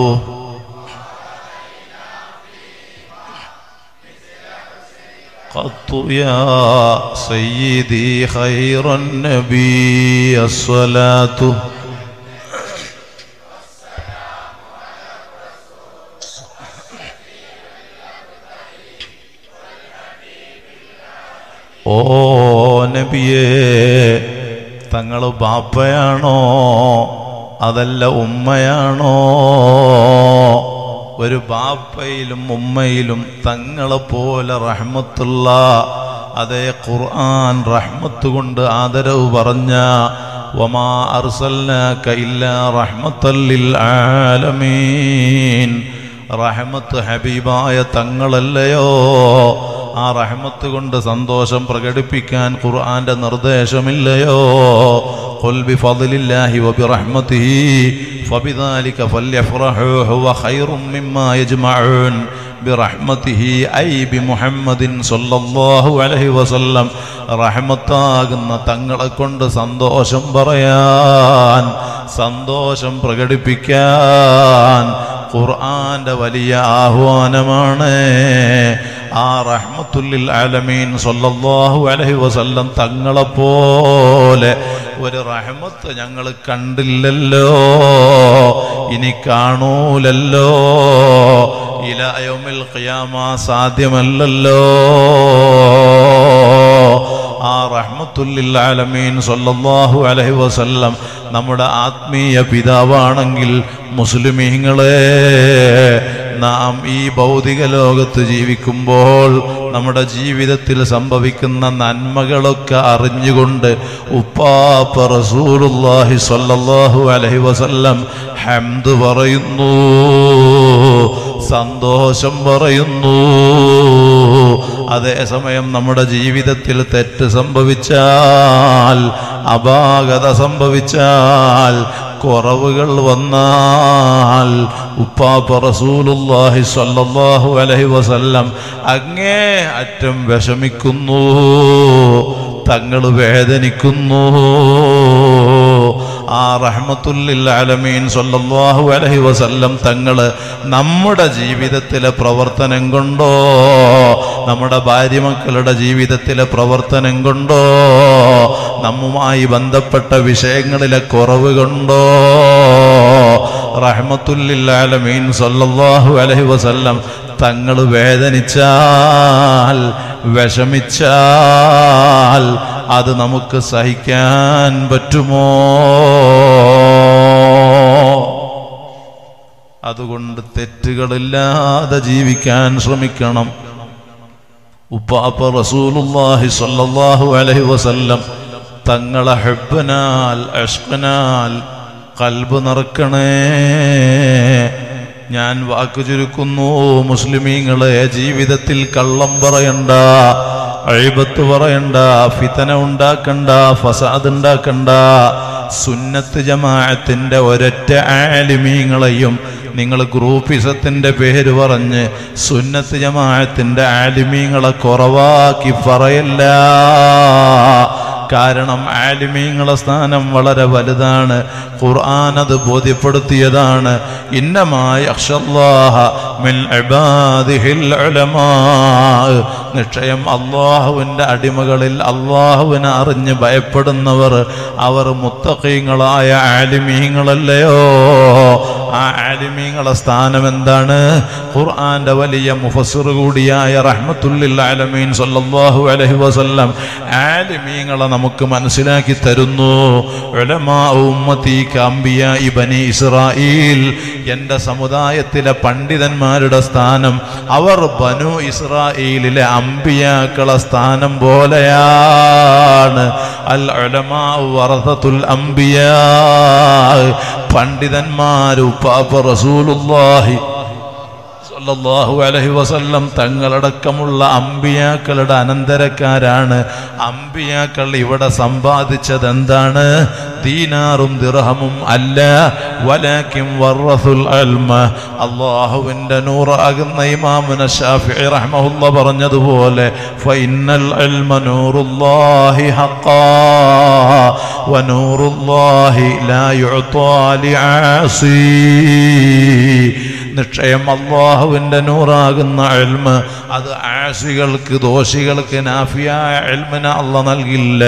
قط يا سيدي خير النبي الصلاه ഓ നബിയേ തങ്ങൾ ബാപ്പയാണോ അതല്ല ഉമ്മയാണോ ഒരു ബാപ്പയിലും ഉമ്മയിലും തങ്ങളെ പോലെ റഹ്മത്തുള്ള അതേ ഖുർആൻ റഹ്മത്ത് കൊണ്ട് ആദരവ് പറഞ്ഞ വമാ അർസൽനാക ഇല്ലാ റഹ്മത്തല്ലിൽ ആലമീൻ റഹ്മത്ത് ഹബീബായ തങ്ങളല്ലയോ ആ റഹ്മത്ത് കൊണ്ട് സന്തോഷം പ്രകടിപ്പിക്കാൻ ഖുർആന്റെ നിർദ്ദേശമില്ലയോ قل بفضل الله وبرحمته فبذلك فليفرحوا هو خير مما يجمعون برحمته أي بمحمد صلى الله عليه وسلم റഹ്മത്താകുന്ന തങ്ങളെ കൊണ്ട് സന്തോഷം പറയാൻ സന്തോഷം പ്രകടിപ്പിക്കാൻ ഖുർആന്റെ വലിയ ആഹ്വാനമാണ് ആ റഹ്മത്തുല്ലിൽ ആലമീൻ സല്ലല്ലാഹു അലൈഹി വസല്ലം തങ്ങളെപ്പോലെ ഒരു റഹ്മത്ത് ഞങ്ങൾ കണ്ടില്ലല്ലോ ഇനി കാണൂലല്ലോ ഇലയോമിൽ ഖിയാമ സാധ്യമല്ലല്ലോ ആ റഹ്മത്തുല്ലിൽ ആലമീൻ സല്ലല്ലാഹു അലൈഹി വസല്ലം നമ്മുടെ ആത്മീയ പിതാവാണെങ്കിൽ മുസ്ലിമീങ്ങളെ നാം ഈ ഭൗതിക ലോകത്ത് ജീവിക്കുമ്പോൾ നമ്മുടെ ജീവിതത്തിൽ സംഭവിക്കുന്ന നന്മകളൊക്കെ അറിഞ്ഞുകൊണ്ട് ഉപ്പാപ്പ റസൂലുള്ളാഹി സ്വല്ലല്ലാഹു അലൈഹി വസല്ലം ഹംദ് പറയുന്നു സന്തോഷം പറയുന്നു അതേസമയം നമ്മുടെ ജീവിതത്തിൽ തെറ്റ് സംഭവിച്ചാൽ അപാകത സംഭവിച്ചാൽ കുറവുകൾ വന്നാൽ ഉപ്പാപ്പ റസൂലുള്ളാഹി സ്വല്ലല്ലാഹു അലൈഹി വസല്ലം അങ്ങേ അറ്റം വിഷമിക്കുന്നു തങ്ങൾ വേദനിക്കുന്നു ആ റഹ്മത്തുല്ലിൽ ആലമീൻ സല്ലല്ലാഹു അലൈഹി വസല്ലം തങ്ങൾ നമ്മുടെ ജീവിതത്തിലെ പ്രവർത്തനം കൊണ്ടോ നമ്മുടെ ഭാര്യ മക്കളുടെ ജീവിതത്തിലെ പ്രവർത്തനം കൊണ്ടോ നമ്മുമായി ബന്ധപ്പെട്ട വിഷയങ്ങളിലെ കുറവ് കൊണ്ടോ റഹ്മത്തുല്ലിൽ ആലമീൻ സല്ലല്ലാഹു അലൈഹി വസല്ലം തങ്ങൾ വേദനിച്ചാൽ വിഷമിച്ചാൽ അത് നമുക്ക് സഹിക്കാൻ പറ്റുമോ അതുകൊണ്ട് തെറ്റുകളില്ലാതെ ജീവിക്കാൻ ശ്രമിക്കണം ഉപ്പാപ്പ റസൂലുള്ളാഹി സ്വല്ലല്ലാഹു അലൈഹി വസല്ലം തങ്ങളെ ഹെബ്ബനാൽ അഷ്കനാൽ കൽബ് നിറക്കണേ ഞാൻ വാക്കു ചുരുക്കുന്നു മുസ്ലിമീങ്ങളെ ജീവിതത്തിൽ കള്ളം പറയണ്ട അഴിബത്ത് പറയണ്ട ഫിതന ഉണ്ടാക്കണ്ട ഫസാദ് ഉണ്ടാക്കണ്ട സുന്നത്ത് ജമാഅത്തിന്റെ ഒരൊറ്റ ആലിമീങ്ങളെയും നിങ്ങൾ ഗ്രൂപ്പിസത്തിന്റെ പേര് പറഞ്ഞ് സുന്നത്ത് ജമാഅത്തിന്റെ ആലിമീങ്ങളെ കുറവാക്കി പറയല്ല കാരണം ആലിമീങ്ങളെ സ്ഥാനം വളരെ വലുതാണ് ഖുർആൻ അത് ബോധ്യപ്പെടുത്തിയതാണ് ഇന്നമായി മിൻ ഇബാദിഹിൽ ഉലമാ നിശ്ചയം അള്ളാഹുവിൻ്റെ അടിമകളിൽ അള്ളാഹുവിനെ അറിഞ്ഞ് ഭയപ്പെടുന്നവർ അവർ മുത്തഖീങ്ങളായ ആലിമീങ്ങളല്ലയോ ആ ആലിമീങ്ങളെ സ്ഥാനം എന്താണ് ഖുർആന്റെ വലിയ മുഫസ്സിർ കൂടിയായ റഹ്മത്തുല്ലിൽ ആലമീൻ സല്ലല്ലാഹു അലൈഹി വസല്ലം ആലിമീങ്ങളെ നമുക്ക് മനസ്സിലാക്കി തരുന്നു ഉലമാ ഉമ്മത്തി കാമ്പിയ ഇബനി ഇസ്രായേൽ എൻ്റെ സമുദായത്തിലെ പണ്ഡിതന്മാരുടെ സ്ഥാനം അവർ ബനു ഇസ്രായേലിലെ അമ്പിയാക്കളെ സ്ഥാനം പോലെയാണ് അൽ ഉലമാ വറസത്തുൽ അംബിയാ പണ്ഡിതന്മാരും പാപ്പ റസൂലുള്ളാഹി സല്ലല്ലാഹു അലൈഹി വസല്ലം തങ്ങളടക്കമുള്ള അമ്പിയാക്കളുടെ അനന്തരക്കാരാണ് അമ്പിയാക്കൾ ഇവിടെ സമ്പാദിച്ചത് എന്താണ് ദീനാറും ദിർഹമും അല്ല വലാക്കിം വറസുൽ അൽമ അള്ളാഹുവിൻ്റെ നൂറാകുന്ന ഇമാമുന ഷാഫിഇ റഹ്മഹുല്ല പറഞ്ഞതുപോലെ ഫഇന്നൽ അൽമ നൂറുല്ലാഹി ഹഖാ വനൂറുല്ലാഹി ലാ യുഅ്താ ലിആസി നിശ്ചയം അള്ളാഹുവിൻ്റെ നൂറാകുന്ന എൽമ് അത് ആശികൾക്ക് ദോഷികൾക്ക് നാഫിയായ എൽമിന് അല്ല നൽകില്ല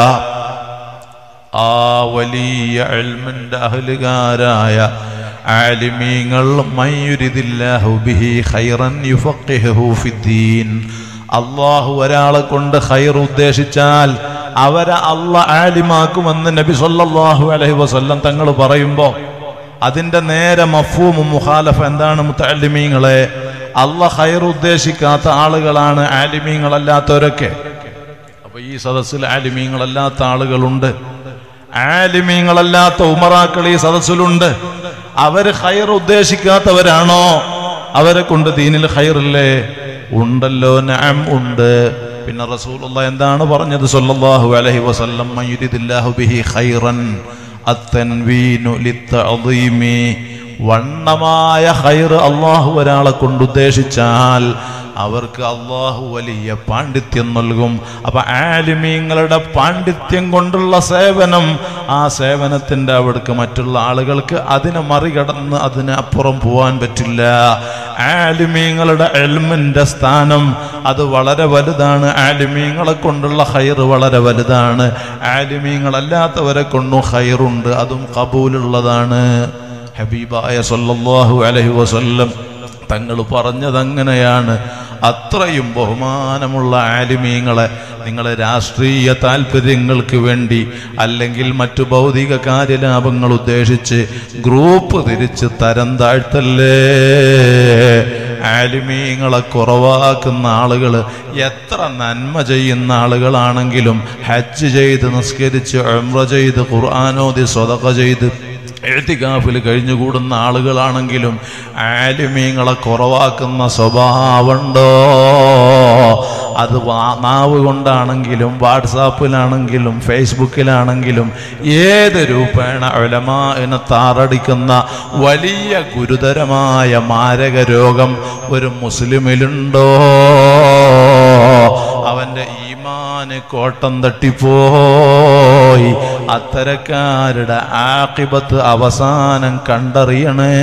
ആ വലിയ എൽമിൻ്റെ അഹലുകാരായ ആലിമീങ്ങൾ മയ്യുരിദില്ലാഹു ബിഹി ഖൈറൻ യുഫഖിഹു ഫിദ്ദീൻ അള്ളാഹു ഒരാളെ കൊണ്ട് ഖൈർ ഉദ്ദേശിച്ചാൽ അവരെ അല്ല ആലിമാക്കുമെന്ന് നബി സല്ലല്ലാഹു അലൈഹി വസല്ലം തങ്ങൾ പറയുമ്പോൾ അതിന്റെ നേരെ മഫൂമും മുഖാലഫ എന്താണ് മുത്തല്ലിമീങ്ങളെ അല്ല ഹൈർ ഉദ്ദേശിക്കാത്ത ആളുകളാണ് ആലിമീങ്ങളല്ലാത്തവരൊക്കെ അപ്പൊ ഈ സദസ്സിൽ ആലിമീങ്ങളല്ലാത്ത ആളുകളുണ്ട് ആലിമീങ്ങളല്ലാത്ത ഉമറാക്കൾ ഈ സദസ്സിലുണ്ട് അവര് ഹൈർ ഉദ്ദേശിക്കാത്തവരാണോ അവരെ കൊണ്ട് ദീനിൽ ഹൈറില്ലേ ഉണ്ടല്ലോ നഅം ഉണ്ട് പിന്നെ റസൂലുള്ള എന്താണ് പറഞ്ഞത് സല്ലല്ലാഹു അലൈഹി വസല്ലം മയുരിദില്ലാഹു ബിഹി ഖൈറൻ അത്തൻവീനു ലിത്തഅദീമി വണ്ണമായ ഖൈർ അള്ളാഹു ഒരാളെ കൊണ്ട് ഉദ്ദേശിച്ചാൽ അവർക്ക് അള്ളാഹു വലിയ പാണ്ഡിത്യം നൽകും അപ്പൊ ആലിമീങ്ങളുടെ പാണ്ഡിത്യം കൊണ്ടുള്ള സേവനം ആ സേവനത്തിന്റെ അവിടേക്ക് മറ്റുള്ള ആളുകൾക്ക് അതിനെ മറികടന്ന് അതിന് അപ്പുറം പോവാൻ പറ്റില്ല ആലിമീങ്ങളുടെ എൽമിന്റെ സ്ഥാനം അത് വളരെ വലുതാണ് ആലിമീങ്ങളെ കൊണ്ടുള്ള ഹൈർ വളരെ വലുതാണ് ആലിമീങ്ങളല്ലാത്തവരെ കൊണ്ടും ഹൈറുണ്ട് അതും കബൂലുള്ളതാണ് ഹബീബായ സല്ലല്ലാഹു അലൈഹി വസല്ലം തങ്ങൾ പറഞ്ഞത് അങ്ങനെയാണ് അത്രയും ബഹുമാനമുള്ള ആലിമീങ്ങളെ നിങ്ങൾ രാഷ്ട്രീയ താല്പര്യങ്ങൾക്ക് വേണ്ടി അല്ലെങ്കിൽ മറ്റു ഭൗതിക കാര്യലാഭങ്ങൾ ഉദ്ദേശിച്ച് ഗ്രൂപ്പ് തിരിച്ച് തരം താഴ്ത്തല്ലേ ആലിമീങ്ങളെ കുറവാക്കുന്ന ആളുകൾ എത്ര നന്മ ചെയ്യുന്ന ആളുകളാണെങ്കിലും ഹജ്ജ് ചെയ്ത് നിസ്കരിച്ച് ഉംറ ചെയ്ത് ഖുർആാനോദി സ്വതക ചെയ്ത് എഴുത്തിക്കാഫിൽ കഴിഞ്ഞുകൂടുന്ന ആളുകളാണെങ്കിലും ആലിമീങ്ങളെ കുറവാക്കുന്ന സ്വഭാവമുണ്ടോ അത് വാ- നാവ് കൊണ്ടാണെങ്കിലും വാട്സാപ്പിലാണെങ്കിലും ഫേസ്ബുക്കിലാണെങ്കിലും ഏത് രൂപേണ ഒലമാനെ താറടിക്കുന്ന വലിയ ഗുരുതരമായ മാരക രോഗം ഒരു മുസ്ലിമിലുണ്ടോ അവന്റെ ഈമാന് കോട്ടം തട്ടിപ്പോയി അത്തരക്കാരുടെ ആക്കിബത്ത് അവസാനം കണ്ടറിയണേ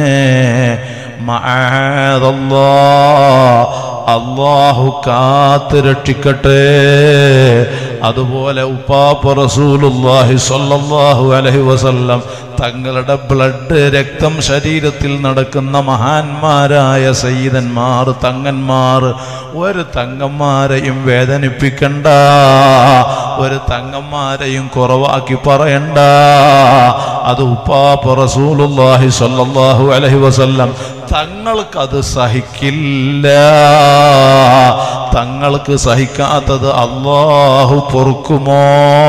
മഅദല്ലാ. അള്ളാഹു കാത്ത് രക്ഷിക്കട്ടെ അതുപോലെ ഉപ്പാപ്പ റസൂലുള്ളാഹി സ്വല്ലല്ലാഹു അലൈഹി വസല്ലം തങ്ങളുടെ ബ്ലഡ് രക്തം ശരീരത്തിൽ നടക്കുന്ന മഹാന്മാരായ സയ്യിദന്മാർ തങ്ങന്മാർ ഒരു തങ്ങന്മാരെയും വേദനിപ്പിക്കണ്ട ഒരു തങ്ങന്മാരെയും കുറവാക്കി പറയണ്ട അത് ഉപ്പാപ്പ റസൂലുള്ളാഹി സ്വല്ലല്ലാഹു അലൈഹി വസല്ലം തങ്ങൾക്കത് സഹിക്കില്ല തങ്ങൾക്ക് സഹിക്കാത്തത് അള്ളാഹു പൊറുക്കുമോ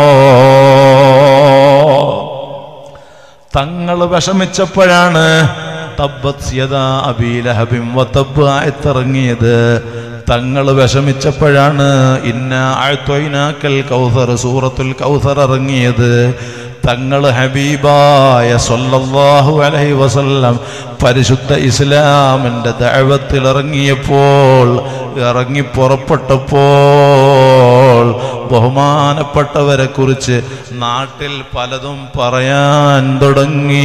തങ്ങൾ വിഷമിച്ചപ്പോഴാണ് തബ്ബത് യദാ അബീ ലഹബിൻ വതബ്ബ് ആയത്തിറങ്ങിയത് തങ്ങൾ വിഷമിച്ചപ്പോഴാണ് ഇന്ന ആഴ്ത്വൈനാക്കൽ കൗസർ സൂറത്തുൽ കൗസർ ഇറങ്ങിയത് തങ്ങൾ ഹബീബായ സല്ലല്ലാഹു അലൈഹി വസല്ലം പരിശുദ്ധ ഇസ്ലാമിൻ്റെ ദഅവത്തിൽ ഇറങ്ങിയപ്പോൾ ഇറങ്ങി പുറപ്പെട്ടപ്പോൾ ബഹുമാനപ്പെട്ടവരെ കുറിച്ച് നാട്ടിൽ പലതും പറയാൻ തുടങ്ങി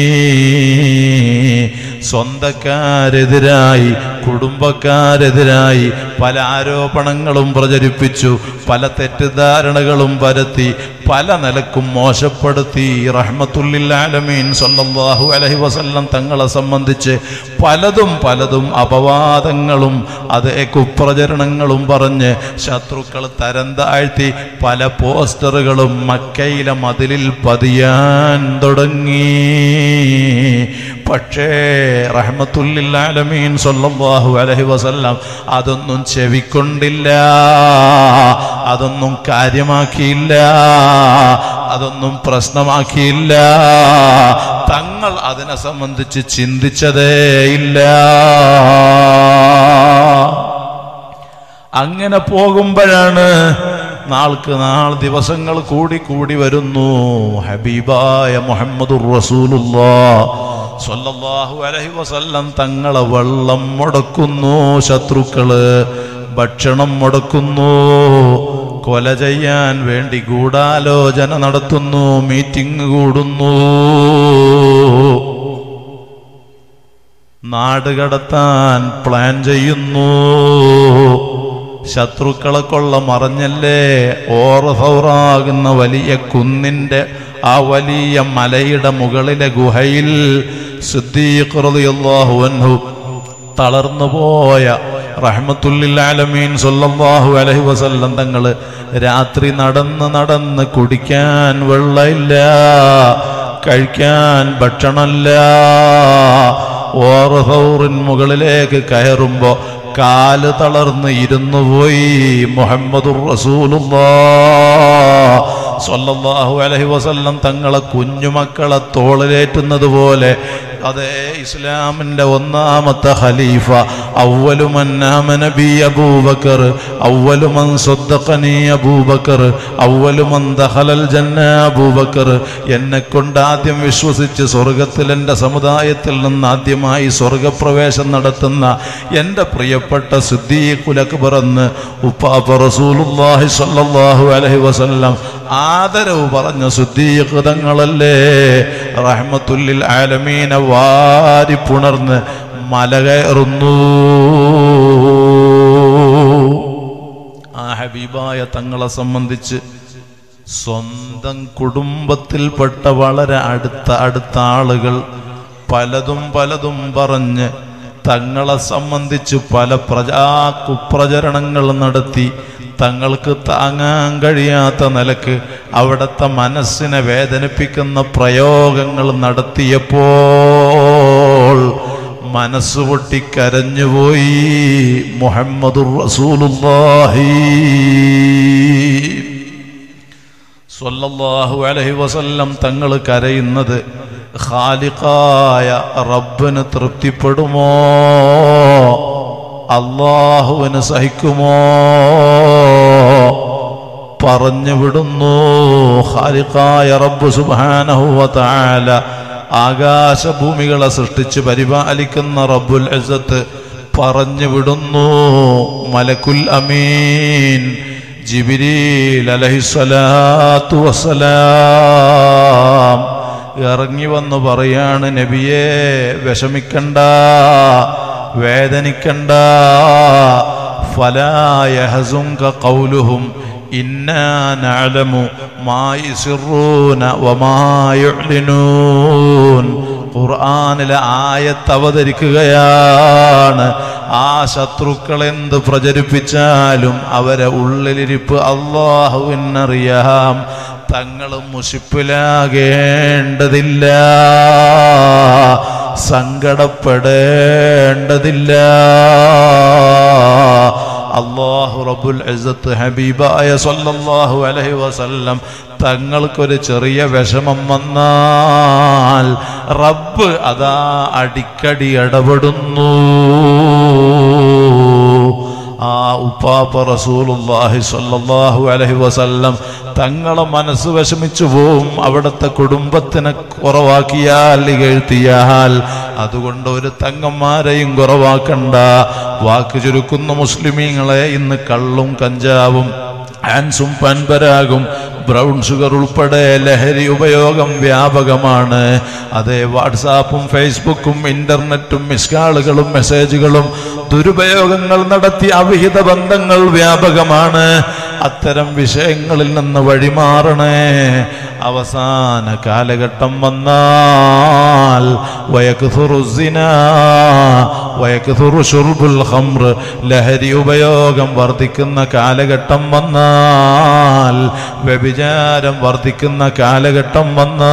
സ്വന്തക്കാരെതിരായി കുടുംബക്കാരെതിരായി പല ആരോപണങ്ങളും പ്രചരിപ്പിച്ചു പല തെറ്റിദ്ധാരണകളും പരത്തി പല നിലക്കും മോശപ്പെടുത്തി റഹ്മത്തുല്ലില്ലാലമീൻ സല്ലല്ലാഹു അലൈഹി വസല്ലം തങ്ങളെ സംബന്ധിച്ച് പലതും പലതും അപവാദങ്ങളും അതേ കുപ്രചരണങ്ങളും പറഞ്ഞ് ശത്രുക്കൾ തരം താഴ്ത്തി പല പോസ്റ്ററുകളും മക്കയിലെ മതിലിൽ പതിയാൻ തുടങ്ങി പക്ഷേ റഹ്മത്തുല്ലില്ലാലമീൻ സല്ലല്ലാഹു അലൈഹി വസല്ലം അതൊന്നും ചെവിക്കൊണ്ടില്ല അതൊന്നും കാര്യമാക്കിയില്ല അതൊന്നും പ്രശ്നമാക്കിയില്ല തങ്ങൾ അതിനെ സംബന്ധിച്ച് ചിന്തിച്ചതേ ഇല്ല അങ്ങനെ പോകുമ്പോഴാണ് നാൾക്ക് നാൾ ദിവസങ്ങൾ കൂടി കൂടി വരുന്നു ഹബീബായ മുഹമ്മദുർ റസൂലുള്ളാ സ്വല്ലല്ലാഹു അലൈഹി വസല്ലം തങ്ങളെ വെള്ളം മുടക്കുന്നു ശത്രുക്കള് ഭക്ഷണം മുടക്കുന്നു കൊല ചെയ്യാൻ വേണ്ടി ഗൂഢാലോചന നടത്തുന്നു മീറ്റിംഗ് കൂടുന്നു നാട് കടത്താൻ പ്ലാൻ ചെയ്യുന്നു ശത്രുക്കളെ കൊള്ള മറഞ്ഞല്ലേ ഓറസൗറാകുന്ന വലിയ കുന്നിൻ്റെ ആ വലിയ മലയുടെ മുകളിലെ ഗുഹയിൽ സിദ്ദീഖ് റളിയല്ലാഹു അൻഹു തളർന്നു പോയ റഹ്മത്തുല്ലില്ലാലമീൻ സല്ലല്ലാഹു അലൈഹി വസല്ലം തങ്ങൾ രാത്രി നടന്ന് നടന്ന് കുടിക്കാൻ വെള്ളമില്ല കഴിക്കാൻ ഭക്ഷണമില്ല ഓറസൗറിൻ മുകളിലേക്ക് കയറുമ്പോ കാല് തളർന്ന് ഇരുന്നു പോയി മുഹമ്മദുർ റസൂലുള്ളാ സ്വല്ലല്ലാഹു അലൈഹി വസല്ലം തങ്ങളെ കുഞ്ഞുമക്കളെ തോളിലേറ്റുന്നത് പോലെ അതേ ഇസ്ലാമിന്റെ ഒന്നാമത്തെ ഖലീഫ അവലുമൻ ആമന ബി അബൂബക്കർ അവലുമൻ സ്വദ്ദഖനി അബൂബക്കർ അവലുമൻ ദഖലൽ ജന്ന അബൂബക്കർ എന്നെ കൊണ്ട് ആദ്യം വിശ്വസിച്ച് സ്വർഗത്തിൽ എൻ്റെ സമുദായത്തിൽ നിന്ന് ആദ്യമായി സ്വർഗപ്രവേശം നടത്തുന്ന എൻ്റെ പ്രിയപ്പെട്ട സിദ്ദീഖുൽ അക്ബർ എന്ന് ഉപ്പാപ്പ റസൂലുള്ളാഹി സ്വല്ലല്ലാഹു അലൈഹി വസല്ലം ആദരവ് പറഞ്ഞ സിദ്ദീഖ് തങ്ങളല്ലേ റഹ്മത്തുല്ലിൽ ആലമീന വാരി പുണർന്ന് മല കയറുന്നു ആ ഹബീബായ തങ്ങളെ സംബന്ധിച്ച് സ്വന്തം കുടുംബത്തിൽപ്പെട്ട വളരെ അടുത്ത അടുത്ത ആളുകൾ പലതും പലതും പറഞ്ഞ് തങ്ങളെ സംബന്ധിച്ച് പല പ്രജാ കുപ്രചരണങ്ങൾ നടത്തി തങ്ങൾക്ക് താങ്ങാൻ കഴിയാത്ത നിലക്ക് അവിടുത്തെ മനസ്സിനെ വേദനിപ്പിക്കുന്ന പ്രയോഗങ്ങൾ നടത്തിയപ്പോൾ മനസ്സ് പൊട്ടി കരഞ്ഞുപോയി മുഹമ്മദുർ റസൂലുള്ളാഹി സ്വല്ലല്ലാഹു അലൈഹി വസല്ലം തങ്ങൾ കരയുന്നത് ഖാലിഖായ റബ്ബിന് തൃപ്തിപ്പെടുമോ അള്ളാഹുവിന് സഹിക്കുമോ പറഞ്ഞു വിടുന്നു ഖാലിഖായ റബ്ബ് സുബ്ഹാനഹു വ തആല ആകാശഭൂമികളെ സൃഷ്ടിച്ച് പരിപാലിക്കുന്ന റബ്ബുൽ ഇസ്സത്ത് പറഞ്ഞു വിടുന്നു മലക്കുൽ അമീൻ ജിബിരീൽ അലഹിസ്വലാത്തു വസ്സലാം ഇറങ്ങി വന്ന് പറയാണ് നബിയെ വിഷമിക്കണ്ട വേദനിക്കണ്ട ഫലായഹസുങ്ക കൗലുഹും ഇന്നാ നഅലമു മാ യുസിറൂന വമാ യുഅ്ലിനൂൻ ഖുർആനിലെ ആയത്ത് അവതരിക്കുകയാണ് ആ ശത്രുക്കൾ എന്ത് പ്രചരിപ്പിച്ചാലും അവരെ ഉള്ളിലിരിപ്പ് അള്ളാഹുവിനറിയാം തങ്ങൾ മുഷിപ്പിലാകേണ്ടതില്ല സങ്കടപ്പെടേണ്ടതില്ല അള്ളാഹു റബ്ബുൽ ഇസ്സത്ത് ഹബീബായ സല്ലല്ലാഹു അലൈഹി വസല്ലം തങ്ങൾക്കൊരു ചെറിയ വിഷമം വന്നാൽ റബ്ബ് അതാ അടിക്കടി ഇടപെടുന്നു ആ ഉപ്പാപ്പ റസൂലുള്ളാഹി സ്വല്ലല്ലാഹു അലൈഹി വസല്ലം തങ്ങളെ മനസ്സ് വിഷമിച്ചു പോവും അവിടുത്തെ കുടുംബത്തിനെ കുറവാക്കിയാൽ ഇകഴ്ത്തിയാൽ അതുകൊണ്ട് ഒരു തങ്ങന്മാരെയും കുറവാക്കണ്ട വാക്ക് ചുരുക്കുന്ന മുസ്ലിമീങ്ങളെ ഇന്ന് കള്ളും കഞ്ചാവും ആൻസും പൻപരാഗും ബ്രൗൺ ഷുഗർ ഉൾപ്പെടെ ലഹരി ഉപയോഗം വ്യാപകമാണ് അതേ വാട്സാപ്പും ഫേസ്ബുക്കും ഇന്റർനെറ്റും മിസ്കാളുകളും മെസ്സേജുകളും ദുരുപയോഗങ്ങൾ നടത്തി അവിഹിത ബന്ധങ്ങൾ വ്യാപകമാണ് അത്തരം വിഷയങ്ങളിൽ നിന്ന് വഴിമാറണേ അവസാന കാലഘട്ടം വന്നാൽ വയക്സുറു സിനാ, വയക്സുറു ശുർബുൽ ഖംർ ലഹരി ഉപയോഗം വർദ്ധിക്കുന്ന കാലഘട്ടം വന്നാൽ വ്യഭിചാരം വർദ്ധിക്കുന്ന കാലഘട്ടം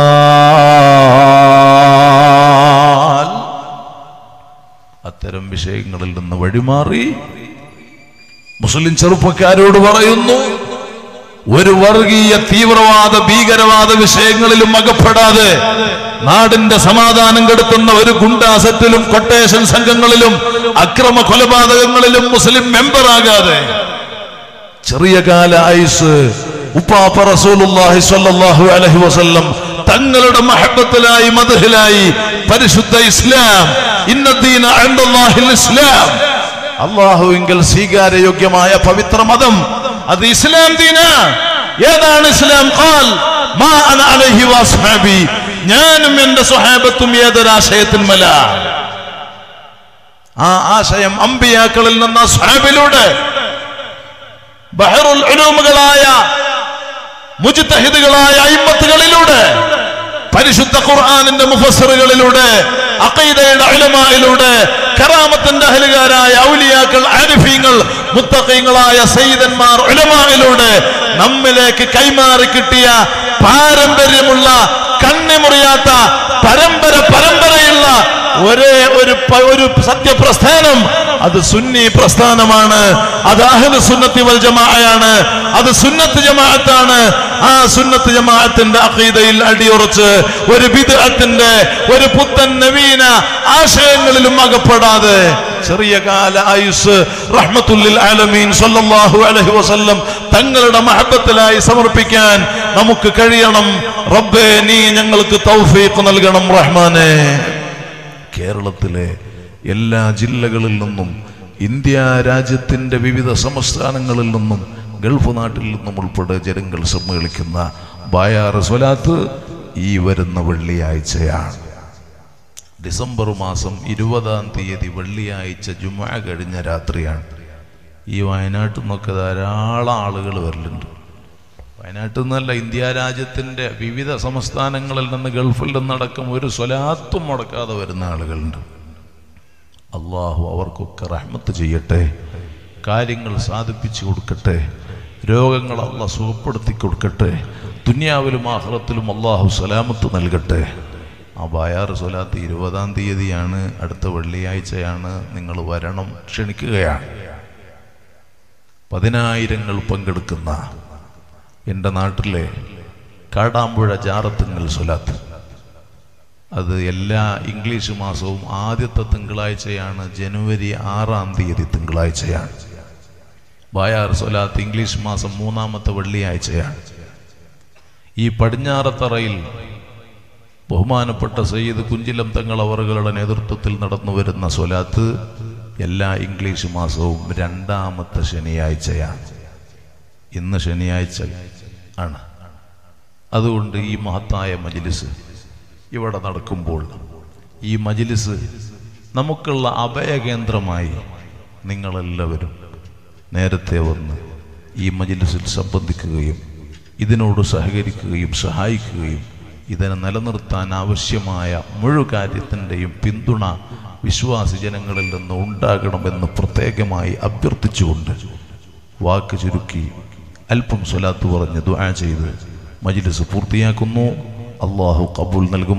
വന്നാൽ അത്തരം വിഷയങ്ങളിൽ നിന്ന് വഴിമാറി മുസ്ലിം ചെറുപ്പക്കാരോട് പറയുന്നു ഒരു വർഗീയ തീവ്രവാദ ഭീകരവാദ വിഷയങ്ങളിലും അകപ്പെടാതെ നാടിന്റെ സമാധാനം കെടുത്തുന്ന ഒരു ഗുണ്ടാസത്തിലും കൊട്ടേഷൻ സംഘങ്ങളിലും അക്രമ കൊലപാതകങ്ങളിലും മുസ്ലിം മെമ്പറാകാതെ ചെറിയ കാല ആയുസ് ഉപ്പാപ്പ റസൂലുള്ളാഹി സ്വല്ലല്ലാഹു അലൈഹി വസല്ലം തങ്ങളുടെ മഹബത്തിലായി മദഹിലായി പരിശുദ്ധ ഇസ്ലാം ഇന്നദ്ദീന ഇൻദല്ലാഹിൽ ഇസ്ലാം അള്ളാഹുവിങ്കൽ സ്വീകാര്യയോഗ്യമായ പവിത്ര മതം അത് ഇസ്ലാം ദീന ഏതാണ് ഇസ്ലാം ഖാൽ മാ അന അലൈഹി വസ്ഹാബി ഞാനും എന്റെ സ്വഹാബത്തും ഏതൊരാശയത്തിന്മല ആ ആശയം അമ്പിയാക്കളിൽ നിന്ന് സ്വഹാബിലൂടെ ബഹറുൽ ഉലൂമുകളായ മുജ്തഹിദുകളായ അയിമ്മത്തുകളിലൂടെ പരിശുദ്ധ ഖുർആനിന്റെ മുഫസ്സിറുകളിലൂടെ അഖീദയുടെ ഉലമായിലൂടെ കറാമത്തിന്റെ അഹലുകാരായ ഔലിയാക്കൾ ആരിഫീങ്ങൾ മുത്തഖീങ്ങളായ സയ്യിദന്മാർ ഉലമായിലൂടെ നമ്മിലേക്ക് കൈമാറി കിട്ടിയ പാരമ്പര്യമുള്ള കണ്ണിമുറിയാത്ത പരമ്പര പരമ്പരയുള്ള ഒരേ ഒരു പ- ഒരു സത്യപ്രസ്ഥാനം അത് സുന്നി പ്രസ്ഥാനമാണ് അത് അഹ്ലു സുന്നത്തി വൽ ജമാഅയാണ് അത് സുന്നത്ത് ജമാഅത്താണ് ആ സുന്നത്ത് ജമാഅത്തിന്റെ അഖീദയിൽ അടിയുറച്ച് ഒരു ബിദ്അത്തിന്റെ ഒരു പുത്തൻ നവീന ആശയങ്ങളിലും അകപ്പെടാതെ ചെറിയ കാല ആയുസ് റഹ്മത്തുല്ലിൽ ആലമീൻ സല്ലല്ലാഹു അലൈഹി വസല്ലം തങ്ങളുടെ മഹബത്തിലായി സമർപ്പിക്കാൻ നമുക്ക് കഴിയണം റബ്ബേ നീ ഞങ്ങൾക്ക് തൗഫീഖ് നൽകണം റഹ്മാനേ കേരളത്തിലെ എല്ലാ ജില്ലകളിൽ നിന്നും ഇന്ത്യ രാജ്യത്തിൻ്റെ വിവിധ സംസ്ഥാനങ്ങളിൽ നിന്നും ഗൾഫ് നാട്ടിൽ നിന്നും ഉൾപ്പെടെ ജനങ്ങൾ സമ്മേളിക്കുന്ന ബായാറ് സ്വലാത്ത് ഈ വരുന്ന വെള്ളിയാഴ്ചയാണ് ഡിസംബർ മാസം ഇരുപതാം തീയതി വെള്ളിയാഴ്ച ജുമ കഴിഞ്ഞ രാത്രിയാണ് ഈ വയനാട്ടിൽ നിന്നൊക്കെ ധാരാളം ആളുകൾ വരലുണ്ട് വയനാട്ടിൽ നിന്നല്ല ഇന്ത്യ രാജ്യത്തിൻ്റെ വിവിധ സംസ്ഥാനങ്ങളിൽ നിന്ന് ഗൾഫിൽ നിന്നടക്കം ഒരു സ്വലാത്തും മുടക്കാതെ വരുന്ന ആളുകളുണ്ട് അള്ളാഹു അവർക്കൊക്കെ റഹ്മത്ത് ചെയ്യട്ടെ കാര്യങ്ങൾ സാധിപ്പിച്ചു കൊടുക്കട്ടെ രോഗങ്ങൾ അള്ളാഹ് സുഖപ്പെടുത്തി കൊടുക്കട്ടെ ദുനിയാവിലും ആഹ്റത്തിലും അള്ളാഹു സലാമത്ത് നൽകട്ടെ ആ ബായാറ് സ്വലാത്ത് ഇരുപതാം തീയതിയാണ് അടുത്ത വെള്ളിയാഴ്ചയാണ് നിങ്ങൾ വരണം ക്ഷണിക്കുകയാണ് പതിനായിരങ്ങൾ പങ്കെടുക്കുന്ന എൻ്റെ നാട്ടിലെ കാടാമ്പുഴ ജാറത്തുങ്ങൽ സ്വലാത്ത് അത് എല്ലാ ഇംഗ്ലീഷ് മാസവും ആദ്യത്തെ തിങ്കളാഴ്ചയാണ് ജനുവരി ആറാം തീയതി തിങ്കളാഴ്ചയാണ് ബായാർ സ്വലാത്ത് ഇംഗ്ലീഷ് മാസം മൂന്നാമത്തെ വെള്ളിയാഴ്ചയാണ് ഈ പടിഞ്ഞാറത്തറയിൽ ബഹുമാനപ്പെട്ട സയ്യിദ് കുഞ്ചിലം തങ്ങൾ അവറുകളുടെ നേതൃത്വത്തിൽ നടന്നു വരുന്ന സ്വലാത്ത് എല്ലാ ഇംഗ്ലീഷ് മാസവും രണ്ടാമത്തെ ശനിയാഴ്ചയാണ് ഇന്ന് ശനിയാഴ്ച ആണ് അതുകൊണ്ട് ഈ മഹത്തായ മജിലിസ് ഇവിടെ നടക്കുമ്പോൾ ഈ മജിലിസ് നമുക്കുള്ള അഭയകേന്ദ്രമായി നിങ്ങളെല്ലാവരും നേരത്തെ വന്ന് ഈ മജിലിസിൽ സംബന്ധിക്കുകയും ഇതിനോട് സഹകരിക്കുകയും സഹായിക്കുകയും ഇതിനെ നിലനിർത്താൻ ആവശ്യമായ മുഴു കാര്യത്തിൻ്റെയും പിന്തുണ വിശ്വാസി ജനങ്ങളിൽ നിന്ന് ഉണ്ടാകണമെന്ന് പ്രത്യേകമായി അഭ്യർത്ഥിച്ചുകൊണ്ട് വാക്ക് ചുരുക്കി അല്പം സ്വലാത്ത് പറഞ്ഞ് ദുആ ചെയ്ത് മജ്ലിസ് പൂർത്തിയാക്കുന്നു അള്ളാഹു കബൂൽ നൽകുമാ